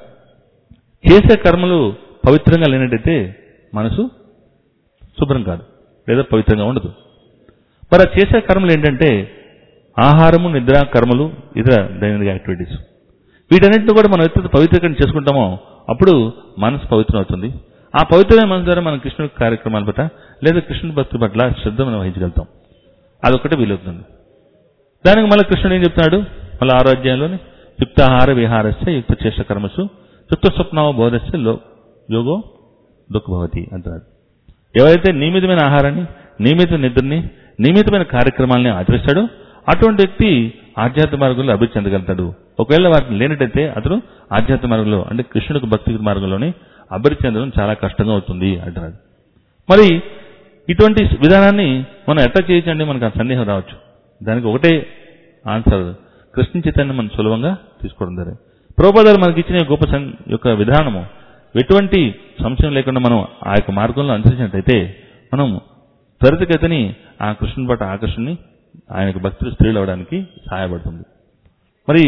చేసే కర్మలు పవిత్రంగా లేనట్టయితే మనసు శుభ్రం కాదు లేదా పవిత్రంగా ఉండదు మరి ఆ చేసే కర్మలు ఏంటంటే ఆహారము నిద్ర కర్మలు ఇతర దైనందిక యాక్టివిటీస్ వీటన్నిటిని కూడా మనం ఎప్పుడైతే పవిత్రీకరణ చేసుకుంటామో అప్పుడు మనసు పవిత్రం అవుతుంది ఆ పవిత్రమైన మనసు ద్వారా మనం కృష్ణుడి కార్యక్రమాల పట్ల లేదా కృష్ణుడి భక్తి పట్ల శ్రద్ధ మనం వహించగలుగుతాం అదొకటి వీలవుతుంది దానికి మళ్ళీ కృష్ణుడు ఏం చెప్తున్నాడు మళ్ళీ ఆరోగ్యంలోని యుక్తాహార విహారస్య యుక్త చేష్ట కర్మసు యుక్త స్వప్నవ బోధస్య లో యోగో దుఃఖభవతి అంటున్నాడు ఎవరైతే నియమితమైన ఆహారాన్ని నియమిత నిద్రని నియమితమైన కార్యక్రమాలని ఆచరిస్తాడో అటువంటి వ్యక్తి ఆధ్యాత్మ మార్గంలో అభివృద్ధి చెందగలుగుతాడు ఒకవేళ వాటిని లేనట్టయితే అతను ఆధ్యాత్మ మార్గంలో అంటే కృష్ణుడికి భక్తి మార్గంలోనే అభివృద్ధి చెందడం చాలా కష్టంగా అవుతుంది అంటున్నాడు మరి ఇటువంటి విధానాన్ని మనం ఎట్లా చేయొచ్చండి మనకు ఆ సందేహం రావచ్చు దానికి ఒకటే ఆన్సర్ కృష్ణ చైతన్యం మనం సులభంగా తీసుకోవడం ద్వారా ప్రభుపాదాలు మనకి ఇచ్చిన ఈ గొప్ప సం- యొక్క విధానము ఎటువంటి సంశయం లేకుండా మనం ఆ యొక్క మార్గంలో అనుసరించినట్టయితే మనం త్వరితగతిని ఆ కృష్ణుని పట్ల ఆకర్షణని ఆయనకు భక్తులు స్త్రీలు అవడానికి సహాయపడుతుంది మరి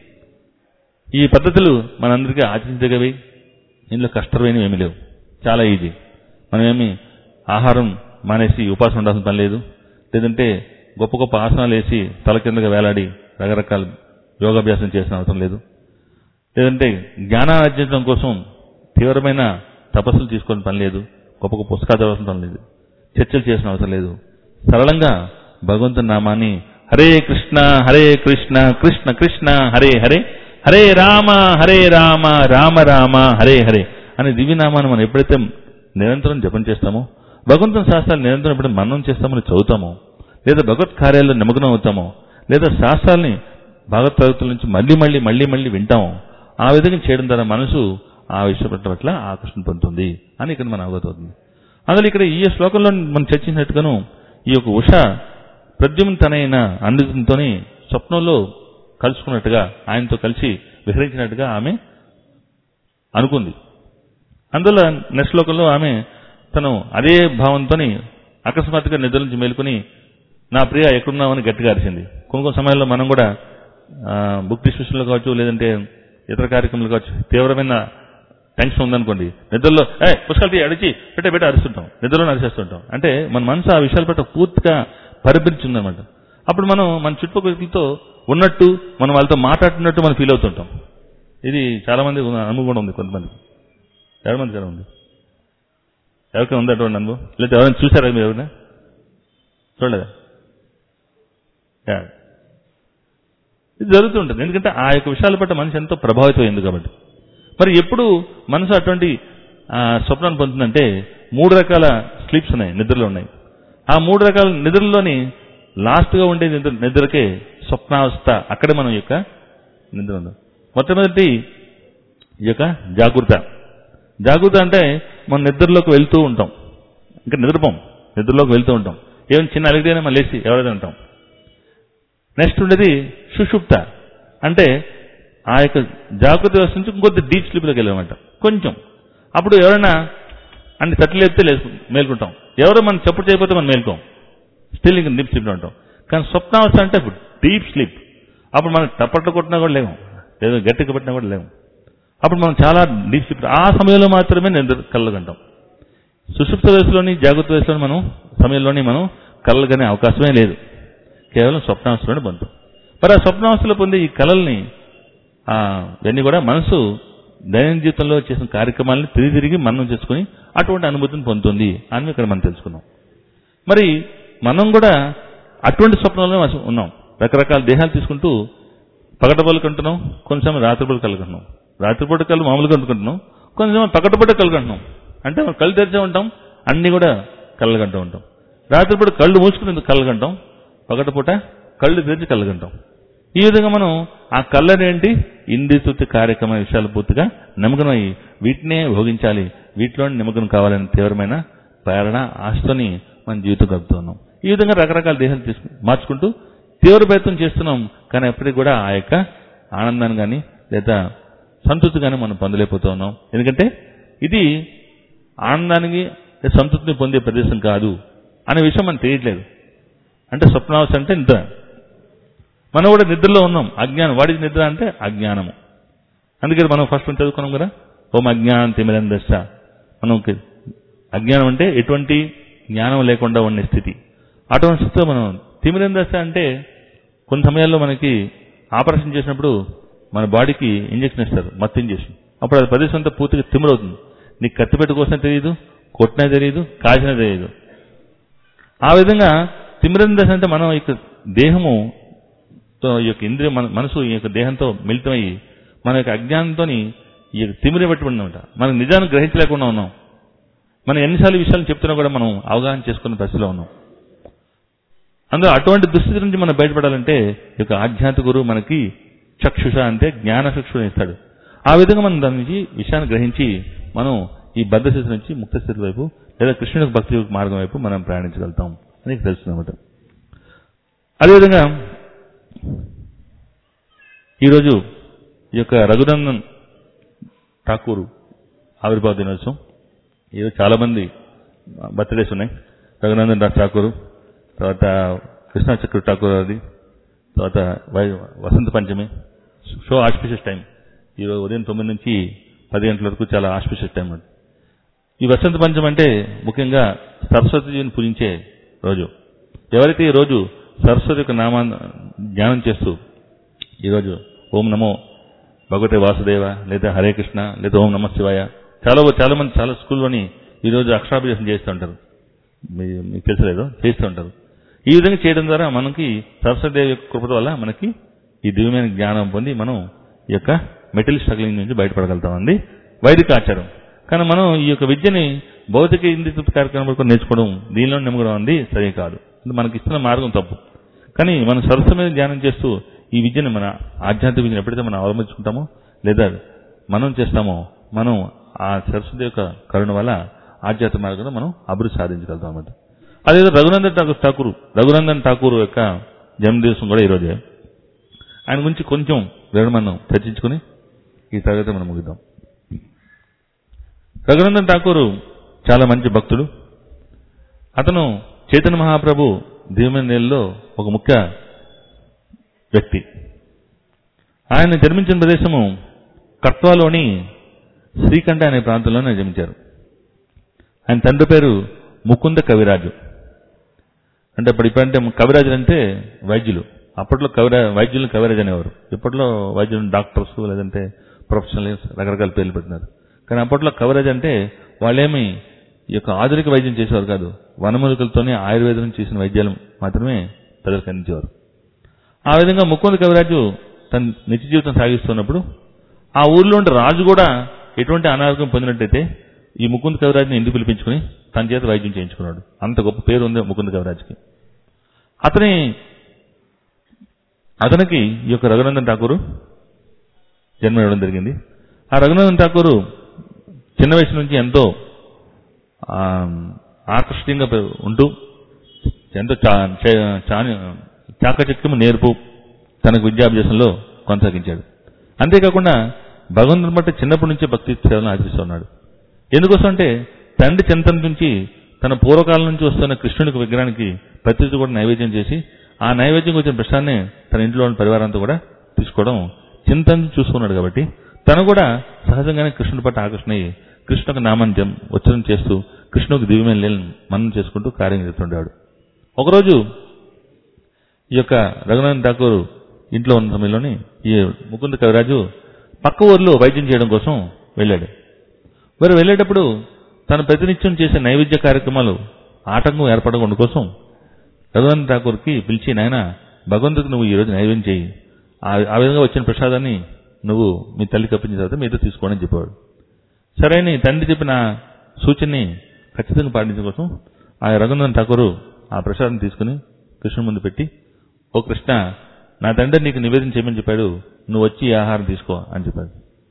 ఈ పద్ధతులు మనందరికీ ఆచరించగవి ఇందులో కష్టమైనవి ఏమీ లేవు చాలా ఈజీ మనమేమి ఆహారం మానేసి ఉపాసం ఉండాల్సిన పని లేదు లేదంటే గొప్ప గొప్ప ఆసనాలు వేసి తల కిందగా వేలాడి రకరకాల యోగాభ్యాసం చేసిన అవసరం లేదు లేదంటే జ్ఞానాన్ని ఆర్జించడం కోసం తీవ్రమైన తపస్సులు తీసుకోవాల్సిన పని లేదు గొప్ప గొప్ప పుస్తకాలు చదవాల్సిన పని లేదు చర్చలు చేసిన అవసరం లేదు సరళంగా భగవంతుని నామాన్ని హరే కృష్ణ హరే కృష్ణ కృష్ణ కృష్ణ హరే హరే హరే రామ హరే రామ రామ రామ హరే హరే అనే దివ్యనామాన్ని మనం ఎప్పుడైతే నిరంతరం జపం చేస్తామో భగవంతుని శాస్త్రాలు నిరంతరం ఎప్పుడైతే మననం చేస్తామని చదువుతామో లేదా భగవత్ కార్యాల్లో నిమగ్నం అవుతామో లేదా శాస్త్రాల్ని భగవత్ తరగతుల నుంచి మళ్ళీ మళ్ళీ మళ్ళీ మళ్ళీ వింటామో ఆ విధంగా చేయడం ద్వారా మనసు ఆ విషయం పట్ల పట్ల ఆకర్షణ పొందుతుంది అని ఇక్కడ మనం అవగతవుతుంది అందులో ఇక్కడ ఈ శ్లోకంలో మనం చర్చించినట్టుగాను ఈ యొక్క ఉష ప్రద్యుమ్న తనైన అనిరుద్ధంతోని స్వప్నంలో కలుసుకున్నట్టుగా ఆయనతో కలిసి విహరించినట్టుగా ఆమె అనుకుంది అందువల్ల నెక్స్ట్ శ్లోకంలో ఆమె తను అదే భావంతోని అకస్మాత్తుగా నిద్ర నుంచి మేలుకొని నా ప్రియ ఎక్కడున్నావని గట్టిగా అరిచింది కొన్ని కొన్ని సమయాల్లో మనం కూడా ఆ, బుక్ డిస్కషన్లో కావచ్చు లేదంటే ఇతర కార్యక్రమాలు కావచ్చు తీవ్రమైన టెన్షన్ ఉందనుకోండి నిద్రలో ఏ పుస్తకాలు తీ అడిచి పెట్టే పెట్టే అరుస్తుంటాం నిద్రలో అరిచేస్తుంటాం అంటే మన మనసు ఆ విషయాల పట్ల పూర్తిగా పరిపించిందనమాట అప్పుడు మనం మన చుట్టుపక్కల వ్యక్తులతో ఉన్నట్టు మనం వాళ్ళతో మాట్లాడుతున్నట్టు మనం ఫీల్ అవుతుంటాం ఇది చాలా మంది ఉన్న అనుభవం కూడా ఉంది కొంతమంది ఎవరి మంది కదా ఉంది ఎవరికైనా ఉంది అటువంటి అనుభవం లేదా ఎవరైనా చూసారా మీరు ఎవరైనా చూడలేదా యా. ఇది జరుగుతుంటుంది ఎందుకంటే ఆ యొక్క విషయాల పట్ల మనిషి ఎంతో ప్రభావితం అయింది కాబట్టి మరి ఎప్పుడు మనసు అటువంటి ఆ, స్వప్నాన్ని పొందుతుందంటే మూడు రకాల స్లీప్స్ ఉన్నాయి నిద్రలో ఉన్నాయి ఆ మూడు రకాల నిద్రలోని లాస్ట్గా ఉండే నిద్ర నిద్రకే స్వప్నావస్థ అక్కడే మనం యొక్క నిద్ర ఉంది మొట్టమొదటి ఈ యొక్క జాగృత జాగృత అంటే మనం నిద్రలోకి వెళ్తూ ఉంటాం ఇంకా నిద్రపోం నిద్రలోకి వెళ్తూ ఉంటాం ఏం చిన్న అలిగితేనే మనం లేచి ఎవరైతే ఉంటాం నెక్స్ట్ ఉండేది సుషుప్త అంటే ఆ యొక్క జాగ్రత్త వ్యవస్థ నుంచి ఇంకొద్ది డీప్ స్లీప్లోకి వెళ్ళామంట కొంచెం అప్పుడు ఎవరైనా అన్ని తట్లు లేపితే లేసు మేల్కుంటాం ఎవరో మనం చప్పుడు చేయకపోతే మనం మేల్కోం స్టిల్ ఇంకా డీప్ స్లీప్లో ఉంటాం కానీ స్వప్నావస్థ అంటే ఇప్పుడు డీప్ స్లీప్ అప్పుడు మనం టప్పట్లు కొట్టినా కూడా లేము లేదా గట్టిగా పెట్టినా కూడా లేము అప్పుడు మనం చాలా డీప్ స్లీప్ ఆ సమయంలో మాత్రమే నిద్ర కళ్ళగంటాం సుషుప్త వయసులోని జాగ్రత్త వయసులోని మనం సమయంలోని మనం కళ్ళగనే అవకాశమే లేదు కేవలం స్వప్నావస్థలోనే పొందుతాం మరి ఆ స్వప్నావస్థలో పొందే ఈ కళల్ని ఆ, ఇవన్నీ కూడా మనసు దైనందిన జీవితంలో చేసిన కార్యక్రమాలను తిరిగి తిరిగి మనం చేసుకుని అటువంటి అనుభూతిని పొందుతుంది అని ఇక్కడ మనం తెలుసుకున్నాం మరి మనం కూడా అటువంటి స్వప్నంలో ఉన్నాం రకరకాల దేహాలు తీసుకుంటూ పగటపల్లి కంటున్నాం కొంచెం రాత్రిపూట కలుగుతున్నాం రాత్రిపూట కళ్ళు మామూలుగా అనుకుంటున్నాం కొంచెం పగటపూట కలుగుంటున్నాం అంటే మనం కళ్ళు తెరిచే ఉంటాం అన్ని కూడా కళ్ళగంటూ ఉంటాం రాత్రిపూట కళ్ళు మూసుకుని కళ్ళగంటాం పగటపూట కళ్ళు తెరిచి కళ్ళగంటాం ఈ విధంగా మనం ఆ కళ్ళనేంటి ఇంద్రితృప్తి కార్యక్రమ విషయాలు పూర్తిగా నిమగ్నమై వీటినే భోగించాలి వీటిలోనే నిమగ్నం కావాలని తీవ్రమైన ప్రేరణ ఆశతోని మన జీవితం గడుపుతున్నాం ఈ విధంగా రకరకాల దేహాలు తీసుకు మార్చుకుంటూ తీవ్ర ప్రయత్నం చేస్తున్నాం కానీ ఎప్పటికీ కూడా ఆ యొక్క ఆనందాన్ని కానీ లేదా సంతృప్తి కానీ మనం పొందలేకపోతూ ఉన్నాం ఎందుకంటే ఇది ఆనందానికి లేదా సంతృప్తిని పొందే ప్రదేశం కాదు అనే విషయం మనకు తెలియట్లేదు అంటే స్వప్నావస్థ అంటే నిద్ర మనం కూడా నిద్రలో ఉన్నాం అజ్ఞానం వాడికి నిద్ర అంటే అజ్ఞానము అందుకే మనం ఫస్ట్ నుంచి చదువుకున్నాం కదా ఓం అజ్ఞానం తిమిరం దశ మనం అజ్ఞానం అంటే ఎటువంటి జ్ఞానం లేకుండా ఉండే స్థితి అటువంటి స్థితిలో మనం తిమిరం దశ అంటే కొన్ని సమయాల్లో మనకి ఆపరేషన్ చేసినప్పుడు మన బాడీకి ఇంజెక్షన్ ఇస్తారు మత్తు ఇంజెక్షన్ అప్పుడు అది ప్రదేశం అంతా పూర్తిగా తిమిరవుతుంది నీకు కత్తిపెట్టు కోసం తెలియదు కొట్టినా తెలియదు కాల్చినా తెలియదు ఆ విధంగా తిమిరం దశ అంటే మనం యొక్క దేహము తో ఈ యొక్క ఇంద్రియ మన మనసు ఈ యొక్క దేహంతో మిళితమయ్యి మన యొక్క అజ్ఞానంతో ఈ యొక్క తిమిరి పట్టుబడినమాట మనం నిజాన్ని గ్రహించలేకుండా ఉన్నాం మనం ఎన్నిసార్లు విషయాలు చెప్తున్నా కూడా మనం అవగాహన చేసుకున్న పరిస్థితిలో ఉన్నాం అందులో అటువంటి దుస్థితి నుంచి మనం బయటపడాలంటే ఈ యొక్క ఆధ్యాత్మిక గురువు మనకి చక్షుష అంటే జ్ఞాన చక్షుని ఇస్తాడు ఆ విధంగా మనం దాని నుంచి విషయాన్ని గ్రహించి మనం ఈ బద్ధ స్థితి నుంచి ముక్త స్థితి వైపు లేదా కృష్ణుడి భక్తి మార్గం వైపు మనం ప్రయాణించగలుగుతాం అని తెలుస్తుందన్నమాట అదేవిధంగా ఈరోజు ఈ యొక్క రఘునందన్ ఠాకూర్ ఆవిర్భావ దినోత్సవం ఈరోజు చాలామంది బర్త్డేస్ ఉన్నాయి రఘునందన్ దాస్ ఠాకూర్ తర్వాత కృష్ణా చక్ర ఠాకూర్ అది తర్వాత వై- Vasant Panchami so auspicious time ఈరోజు ఉదయం తొమ్మిది నుంచి పది గంటల వరకు చాలా ఆస్పిషియస్ టైం అది ఈ వసంత పంచమి అంటే ముఖ్యంగా సరస్వతిని పూజించే రోజు ఎవరైతే ఈ రోజు సరస్వతి యొక్క నామాన్ని జ్ఞానం చేస్తూ ఈరోజు ఓం నమో భగవతే వాసుదేవ లేదా హరే కృష్ణ లేదా ఓం నమ శివాయ చాలా చాలా మంది చాలా స్కూల్లోని ఈరోజు అక్షరాభ్యాసం చేస్తూ ఉంటారు మీ- మీకు తెలుసలేదు చేస్తూ ఉంటారు ఈ విధంగా చేయడం ద్వారా మనకి సరస్వతిదేవి యొక్క కృప వల్ల మనకి ఈ దివ్యమైన జ్ఞానం పొంది మనం ఈ యొక్క మెటల్ స్ట్రగ్లింగ్ నుంచి బయటపడగలుగుతామండి వైదిక ఆచారం కానీ మనం ఈ యొక్క విద్యని భౌతిక ఇంద్రియ కార్యక్రమం వరకు నేర్చుకోవడం దీనిలో నిమగడం అంది సరే కాదు ఇది మనకి ఇస్తున్న మార్గం తప్పు కానీ మనం సరస్సు మీద ధ్యానం చేస్తూ ఈ విద్యను మన ఆధ్యాత్మిక విద్యను ఎప్పుడైతే మనం అవలంబించుకుంటామో లేదా మనం చేస్తామో మనం ఆ సరస్వతి యొక్క కరుణ వల్ల ఆధ్యాత్మిక మార్గంలో మనం అభివృద్ధి సాధించగలుగుతాం అన్నమాట అదే రఘునందన్ ఠాకూర్ ఠాకూర్ రఘునందన్ ఠాకూర్ యొక్క జన్మదివసం కూడా ఈరోజే ఆయన గురించి కొంచెం వివరణ మనం చర్చించుకుని ఈ తరగతి మనం ముగిద్దాం రఘునందన్ ఠాకూర్ చాలా మంచి భక్తుడు అతను చైతన్య మహాప్రభు దివ్యమైన నెలలో ఒక ముఖ్య వ్యక్తి ఆయన జన్మించిన ప్రదేశము కట్వాలోని శ్రీకంఠ అనే ప్రాంతంలోనే జన్మించారు ఆయన తండ్రి పేరు ముకుంద కవిరాజు అంటే ఇప్పుడు ఇప్పుడంటే కవిరాజులు అంటే వైద్యులు అప్పట్లో కవిరా వైద్యులను కవిరాజ్ అనేవారు ఇప్పట్లో వైద్యులు డాక్టర్స్ లేదంటే ప్రొఫెషనల్స్ రకరకాల పేర్లు పెట్టినారు కానీ అప్పట్లో కవిరాజ్ అంటే వాళ్ళేమి ఈ యొక్క ఆధునిక వైద్యం చేసేవారు కాదు వనమూలికలతోనే ఆయుర్వేదం చేసిన వైద్యాలు మాత్రమే ప్రజలకు అందించేవారు ఆ విధంగా ముకుంద కవిరాజు తన నిత్య జీవితం సాగిస్తున్నప్పుడు ఆ ఊర్లో ఉండే రాజు కూడా ఎటువంటి అనారోగ్యం పొందినట్టయితే ఈ ముకుంద కవిరాజుని ఇంటికి పిలిపించుకుని తన చేత వైద్యం చేయించుకున్నాడు అంత గొప్ప పేరు ఉంది ముకుంద కవిరాజుకి అతని అతనికి ఈ యొక్క రఘునందన్ ఠాకూరు జన్మ ఇవ్వడం జరిగింది ఆ రఘునందన్ ఠాకూరు చిన్న వయసు నుంచి ఎంతో ఆ, ఆకర్షణీయంగా పె- ఉంటూ ఎంతో చా చే- చాని- చాకచక్యము నేర్పు తనకు విద్యాభ్యాసంలో కొనసాగించాడు అంతేకాకుండా భగవంతుని బట్టి చిన్నప్పటి నుంచే భక్తి సేవలను ఆచరిస్తున్నాడు ఎందుకోసం అంటే తండ్రి చింతన నుంచి తన పూర్వకాలం నుంచి వస్తున్న కృష్ణునికి విగ్రహానికి ప్రతిరోజు కూడా నైవేద్యం చేసి ఆ నైవేద్యం వచ్చిన ప్రశ్నాన్ని తన ఇంట్లో ఉన్న పరివారంతో కూడా తీసుకోవడం చింతన చూసుకున్నాడు కాబట్టి తను కూడా సహజంగానే కృష్ణుడి పట్ల ఆకర్షణ అయ్యి కృష్ణుకు నామంజం ఉచ్చరణ చేస్తూ కృష్ణుకు దివ్యమైన లీలను మనం చేసుకుంటూ కార్యం చేస్తుండేవాడు ఒకరోజు ఈ యొక్క రఘునాథ్ ఠాకూర్ ఇంట్లో ఉన్న సమయంలోని ఈ ముకుంద కవిరాజు పక్క ఊర్లో వైద్యం చేయడం కోసం వెళ్ళాడు మరి వెళ్ళేటప్పుడు తను ప్రతినిత్యం చేసే నైవేద్య కార్యక్రమాలు ఆటంకం ఏర్పడకుండా కోసం రఘునాథ్ ఠాకూర్కి పిలిచి నాయన భగవంతుడికి నువ్వు ఈరోజు నైవేద్యం చేయి ఆ- ఆ విధంగా వచ్చిన ప్రసాదాన్ని నువ్వు మీ తల్లి కప్పించిన తర్వాత మీతో తీసుకోండి అని చెప్పాడు సరే అని తండ్రి చెప్పిన సూచనని ఖచ్చితంగా పాటించడం కోసం ఆ రఘునాథ్ ఠాకూరు ఆ ప్రసాదం తీసుకుని కృష్ణుని ముందు పెట్టి ఓ కృష్ణ నా తండ్రి నీకు నివేదన చేయమని చెప్పాడు నువ్వు వచ్చి ఈ ఆహారం తీసుకో అని చెప్పాడు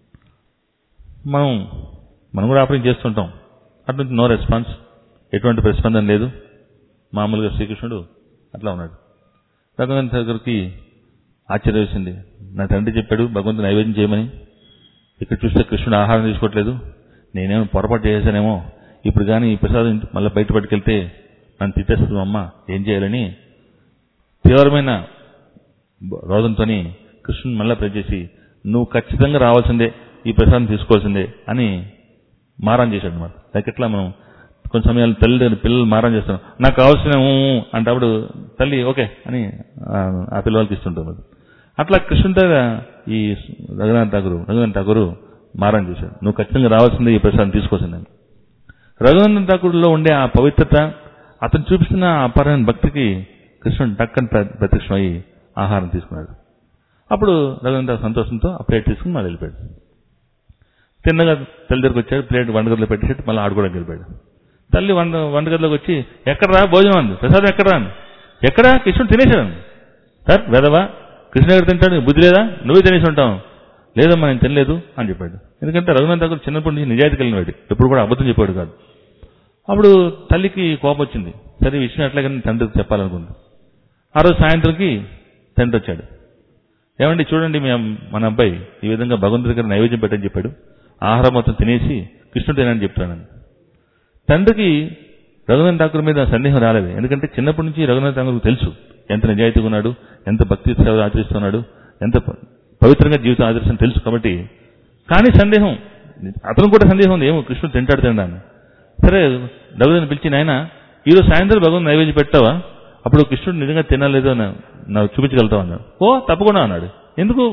మనం మనం కూడా ఆపరేట్ చేస్తుంటాం అటువంటి నో రెస్పాన్స్ ఎటువంటి ప్రతిస్పందన లేదు మామూలుగా శ్రీకృష్ణుడు అట్లా ఉన్నాడు రఘునాథ్ ఠాకూర్కి ఆశ్చర్యం వేసింది నా తండ్రి చెప్పాడు భగవంతుని నైవేద్యం చేయమని ఇక్కడ చూస్తే కృష్ణుడు ఆహారం తీసుకోవట్లేదు నేనేమో పొరపాటు చేశానేమో ఇప్పుడు కానీ ఈ ప్రసాదం ఇంటి- మళ్ళీ బయట పట్టుకెళ్తే నన్ను తిట్టేస్తుంది అమ్మ ఏం చేయాలని తీవ్రమైన రోధంతో కృష్ణుని మళ్ళీ ప్రే చేసి నువ్వు ఖచ్చితంగా రావాల్సిందే ఈ ప్రసాదం తీసుకోవాల్సిందే అని మారం చేశాడు అనమాట లైక్ ఎట్లా మనం కొన్ని సమయాలు తల్లి పిల్లలు మారం చేస్తాం నాకు కావాల్సిన ఊ, ఊ అంటే అప్పుడు తల్లి ఓకే అని ఆ, ఆ పిల్లలకి ఇస్తుంటారు అట్లా కృష్ణుడి దగ్గర ఈ రఘునాథ్ ఠాకూరు రఘునాథ్ ఠాకూరు మారం చేశాడు నువ్వు ఖచ్చితంగా రావాల్సిందే ఈ ప్రసాదం తీసుకోవాల్సిందని రఘునందన్ ఠాకూర్లో ఉండే ఆ పవిత్రత అతను చూపిస్తున్న ఆ అపారమైన భక్తికి కృష్ణుడు టక్కని ప్ర- ప్రత్యక్షమై ఆహారం తీసుకున్నాడు అప్పుడు రఘునంద సంతోషంతో ఆ ప్లేట్ తీసుకుని మళ్ళీ వెళ్ళిపోయాడు తిన్నగా తల్లి దగ్గరికి వచ్చాడు ప్లేట్ వంటగదిలో పెట్టేసి మళ్ళీ ఆడుకోవడానికి వెళ్ళిపోయాడు తల్లి వంట వంటగదిలోకి వచ్చి ఎక్కడరా భోజనం అంది ప్రసాదం ఎక్కడరా అంది ఎక్కడా కృష్ణుడు తినేశాడు సార్ వెదవా కృష్ణ ఎక్కడ తింటాడు నీకు బుద్ధి లేదా నువ్వే తినేసి ఉంటావు లేదమ్మా నేను తినలేదు అని చెప్పాడు ఎందుకంటే రఘునాథ్ ఠాకూర్ చిన్నప్పటి నుంచి నిజాయితీ కలిగిన వాడు ఎప్పుడు కూడా అబద్ధం చెప్పాడు కాదు అప్పుడు తల్లికి కోపం వచ్చింది సరే ఈ విషయం ఎట్లాగని తండ్రికి చెప్పాలనుకుంది ఆ రోజు సాయంత్రంకి తండ్రి వచ్చాడు ఏమండి చూడండి మీ అమ్- మన అబ్బాయి ఈ విధంగా భగవంతుడి దగ్గర నైవేద్యం పెట్టని చెప్పాడు ఆహారం మొత్తం తినేసి కృష్ణుడు తినని చెప్తానని తండ్రికి రఘునాథ్ ఠాకూర్ మీద సందేహం రాలేదు ఎందుకంటే చిన్నప్పటి నుంచి రఘునాథ్ ఠాకూర్కి తెలుసు ఎంత నిజాయితీగా ఉన్నాడు ఎంత భక్తి సేవ ఆచరిస్తున్నాడు ఎంత ప- పవిత్రంగా జీవితం ఆచరిస్తాను తెలుసు కాబట్టి కానీ సందేహం అతను కూడా సందేహం ఉంది ఏమో కృష్ణుడు తింటాడు తినడాన్ని సరే రఘునాథ్ పిలిచి నాయన ఈరోజు సాయంత్రం భగవంతు నైవేద్యం పెట్టావా అప్పుడు కృష్ణుడు నిజంగా తినలేదో నా- నాకు చూపించగలుగుతావు అన్నాడు ఓ తప్పకుండా అన్నాడు ఎందుకు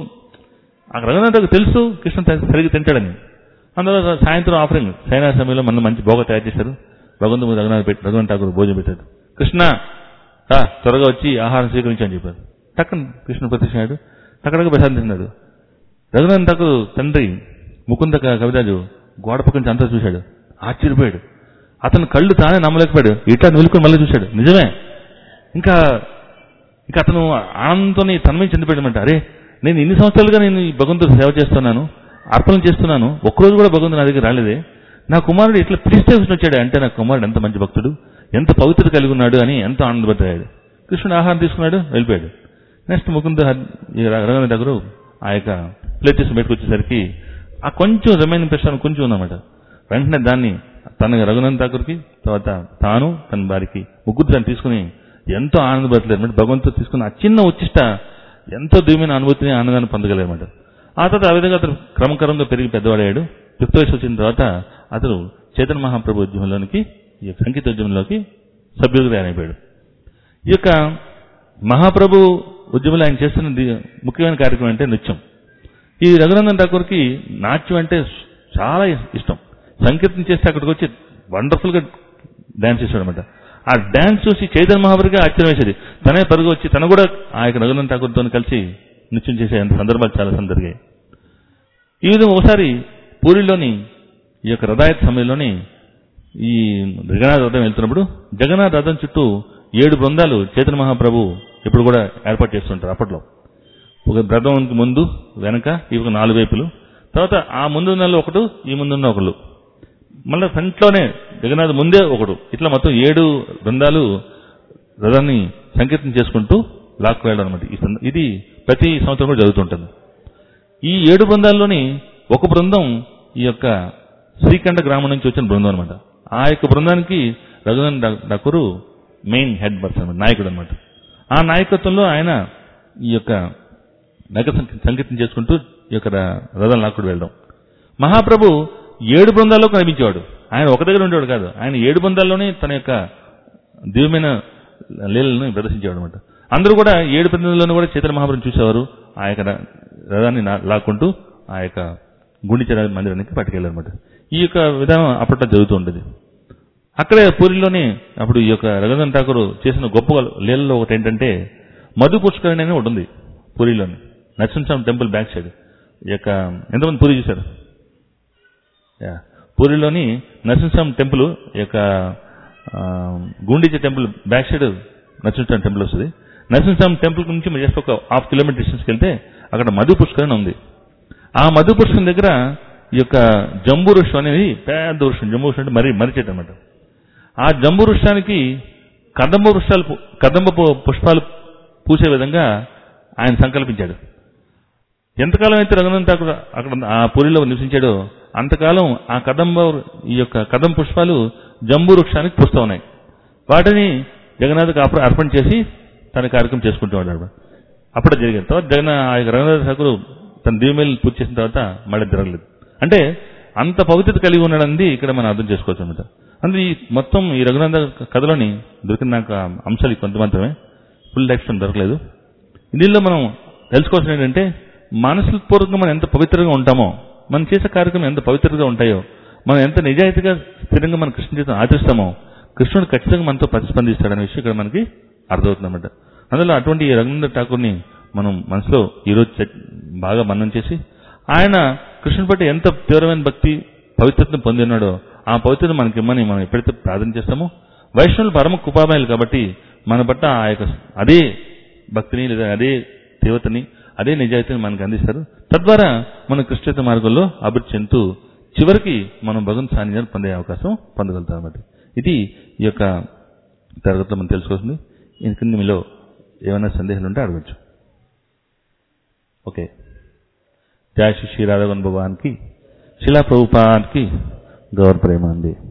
ఆ రఘునాథకు తెలుసు కృష్ణ సరిగ్గా తింటాడని అందులో సాయంత్రం ఆఫరింగ్ సైనా సమయంలో మన మంచి భోగ తయారు చేశారు భగవంతుడు రఘునాథ్ పెట్టి రఘునాథ్ ఠాకూర్ భోజనం పెట్టాడు కృష్ణ రా త్వరగా వచ్చి ఆహారం స్వీకరించి అని చెప్పారు టక్కన కృష్ణుడు ప్రత్యక్షాడు టక్కడగా ప్రసాదం తిన్నాడు రఘునాథ్ ఠాకూర్ తండ్రి ముకుంద క- కవిరాజు గోడ పక్క నుంచి అంతా చూశాడు ఆశ్చర్యపోయాడు అతను కళ్ళు తానే నమ్మలేకపోయాడు ఇట్లా నిలుకొని మళ్ళీ చూశాడు నిజమే ఇంకా ఇంకా అతను ఆనందంతో తన్మయం చెందిపోయాడమంట అరే నేను ఇన్ని సంవత్సరాలుగా నేను ఈ భగవంతుడు సేవ చేస్తున్నాను అర్పణ చేస్తున్నాను ఒక్కరోజు కూడా భగవంతుడు నా దగ్గర రాలేదే నా కుమారుడు ఇట్లా పిలిస్తే వచ్చాడు అంటే నా కుమారుడు ఎంత మంచి భక్తుడు ఎంత పవిత్రత కలిగి ఉన్నాడు అని ఎంతో ఆనందపడ్డాడు కృష్ణుడు ఆహారం తీసుకున్నాడు వెళ్ళిపోయాడు నెక్స్ట్ ముకుంద ఈ రఘునాథ దగ్గర ఆ యొక్క ప్లేట్ చేసి బయటకు వచ్చేసరికి ఆ కొంచెం రిమైనింగ్ ప్రశ్న కొంచెం ఉందన్నమాట వెంటనే దాన్ని తన రఘునంద్ ఠాకూర్కి తర్వాత తాను తన భార్యకి ముగ్గురు దాన్ని తీసుకుని ఎంతో ఆనందపడలేదు అంటే భగవంతుడు తీసుకున్న ఆ చిన్న ఉచ్చిష్ట ఎంతో దివ్యమైన అనుభూతిని ఆనందాన్ని పొందగలిగామట ఆ తర్వాత ఆ విధంగా అతను క్రమక్రమంగా పెరిగి పెద్దవాడాడు యుక్త వయసు వచ్చిన తర్వాత అతను చైతన్య మహాప్రభు ఉద్యమంలోనికి ఈ యొక్క సంగీత ఉద్యమంలోకి సభ్యుడిగా అయిపోయాడు ఈ యొక్క మహాప్రభు ఉద్యమంలో ఆయన చేస్తున్న ది- ముఖ్యమైన కార్యక్రమం అంటే నృత్యం ఈ రఘునందన్ ఠాకూర్కి నాట్యం అంటే చాలా ఇష్టం సంకీర్తన చేస్తే అక్కడికి వచ్చి వండర్ఫుల్ గా డాన్స్ చేశాడు అనమాట ఆ డాన్స్ చూసి చైతన్య మహాప్రభుకి ఆశ్చర్యం వేసేది తనే పరుగు వచ్చి తను కూడా ఆ యొక్క రఘునందన్ ఠాకూర్తో కలిసి నృత్యం చేసే అంత సందర్భాలు చాలా సందర్భాయి ఈ విధంగా ఒకసారి పూరిలోని ఈ యొక్క రథాయత్ సమయంలోని ఈ జగన్నాథ రథం వెళ్తున్నప్పుడు జగన్నాథ రథం చుట్టూ ఏడు బృందాలు చైతన్య మహాప్రభు ఇప్పుడు కూడా ఏర్పాటు చేస్తుంటారు అప్పట్లో ఒక రథంకి ముందు వెనక ఈ ఒక నాలుగు వైపులు తర్వాత ఆ ముందు ఉన్న వాళ్ళు ఒకడు ఈ ముందున్న ఒకళ్ళు మళ్ళీ ఫ్రంట్లోనే జగన్నాథ్ ముందే ఒకడు ఇట్లా మొత్తం ఏడు బృందాలు రథాన్ని సంకీర్తన చేసుకుంటూ లాక్కు వెళ్ళడం అనమాట ఈ సంద- ఇది ప్రతి సంవత్సరం కూడా జరుగుతుంటుంది ఈ ఏడు బృందాల్లోని ఒక బృందం ఈ యొక్క శ్రీకంఠ గ్రామం నుంచి వచ్చిన బృందం అనమాట ఆ యొక్క బృందానికి రఘునందన్ డా- ఠాకూరు మెయిన్ హెడ్ పర్సన్ అనమాట నాయకుడు అనమాట ఆ నాయకత్వంలో ఆయన ఈ యొక్క నగర సంకీ- సంకీర్తన చేసుకుంటూ ఈ యొక్క ర- రథం లాక్కుడు వెళ్ళడం మహాప్రభు ఏడు బృందాల్లో కనిపించేవాడు ఆయన ఒక దగ్గర ఉండేవాడు కాదు ఆయన ఏడు బృందాల్లోనే తన యొక్క దివ్యమైన లీలలను ప్రదర్శించేవాడు అనమాట అందరూ కూడా ఏడు బృందాల్లోనూ కూడా చైతన్య మహాప్రభుని చూసేవారు ఆ యొక్క ర- రథాన్ని నా- లాక్కుంటూ ఆ యొక్క గుండిచర మందిరానికి పట్టుకెళ్ళారనమాట ఈ యొక్క విధానం అప్పట్లో జరుగుతూ ఉండేది అక్కడే పూరిలోనే అప్పుడు ఈ యొక్క రఘునందన్ ఠాకూర్ చేసిన గొప్ప లీలలో ఒకటి ఏంటంటే మధు పుష్కరణి అని ఒకటి ఉంది పూరిలోని నరసింహస్వామి టెంపుల్ బ్యాక్ సైడ్ ఈ యొక్క ఎంతమంది పూరి చూశారు యా. పూరిలోని నరసింహస్వామి టెంపుల్ ఈ యొక్క ఆ, Gundicha temple back side Narasimhaswamy temple వస్తుంది నరసింహస్వామి టెంపుల్ నుంచి జస్ట్ ఒక హాఫ్ కిలోమీటర్ డిస్టెన్స్కి వెళ్తే అక్కడ మధు పుష్కరణ ఉంది ఆ మధు పుష్కరం దగ్గర ఈ యొక్క జంబూ వృక్షం అనేది పెద్ద వృక్షం జంబూ వృక్షం అంటే మరీ మర్రి చెట్టు అనమాట ఆ జంబూ వృక్షానికి కదంబ వృక్షాలు పు- కదంబ పు- పుష్పాలు పూసే విధంగా ఆయన సంకల్పించాడు ఎంతకాలం అయితే రఘునందన్ ఠాకూర్ అక్కడ ఆ పూరిలో నివసించాడో అంతకాలం ఆ కదంబ ఈ యొక్క కదం పుష్పాలు జంబూ వృక్షానికి పూస్తూ ఉన్నాయి వాటిని జగన్నాథ్కి అర్ప- అర్పణ చేసి తన కార్యక్రమం చేసుకుంటూ ఉన్నాడు అప్పుడే జరిగింది తర్వాత జగన్ ఆ యొక్క రఘునాథ ఠాకూర్ తన దీవెలు పూర్తి చేసిన తర్వాత మళ్ళీ జరగలేదు అంటే అంత పవిత్రత కలిగి ఉన్నాడని ఇక్కడ మనం అర్థం చేసుకోవచ్చు అనమాట అందుకే ఈ మొత్తం ఈ రఘునాథ కథలోని దొరికిన నాకు ఆ అంశాలు కొంత మాత్రమే ఫుల్ లైఫ్ స్టైల్ దొరకలేదు దీనిలో మనం తెలుసుకోవాల్సిన ఏంటంటే మనస్ఫూర్వకంగా మనం ఎంత పవిత్రంగా ఉంటామో మనం చేసే కార్యక్రమం ఎంత పవిత్రంగా ఉంటాయో మనం ఎంత నిజాయితీగా స్థిరంగా మన కృష్ణ జీవితం ఆచరిస్తామో కృష్ణుడు ఖచ్చితంగా మనతో ప్రతిస్పందిస్తాడనే విషయం ఇక్కడ మనకి అర్థమవుతుందన్నమాట అందులో అటువంటి ఈ రఘునందర్ ఠాకూర్ని మనం మనసులో ఈరోజు చ- బాగా మననం చేసి ఆయన కృష్ణుని పట్ల ఎంత తీవ్రమైన భక్తి పవిత్రతను పొంది ఉన్నాడో ఆ పవిత్రత మనకి ఇమ్మని మనం ఎప్పుడైతే ప్రార్థన చేస్తామో వైష్ణవులు పరమ కృపామయులు కాబట్టి మన పట్ల ఆ యొక్క అదే భక్తిని లేదా అదే తీవ్రతని అదే నిజాయితీని మనకు అందిస్తారు తద్వారా మన కృష్ణ మార్గంలో అభివృద్ధి చెందుతూ చివరికి మనం భగవంతు సాన్నిధ్యాన్ని పొందే అవకాశం పొందగలుగుతాం అన్నమాట ఇది ఈ యొక్క తరగతిలో మనం తెలుసుకోవాల్సింది ఇంక మీలో ఏమైనా సందేహాలు ఉంటే అడగచ్చు ఓకే జయ శ్రీ శ్రీ రాధవన్ భగవాన్ కి శిలా ప్రభుపాద్ కి గౌర ప్రేమాంది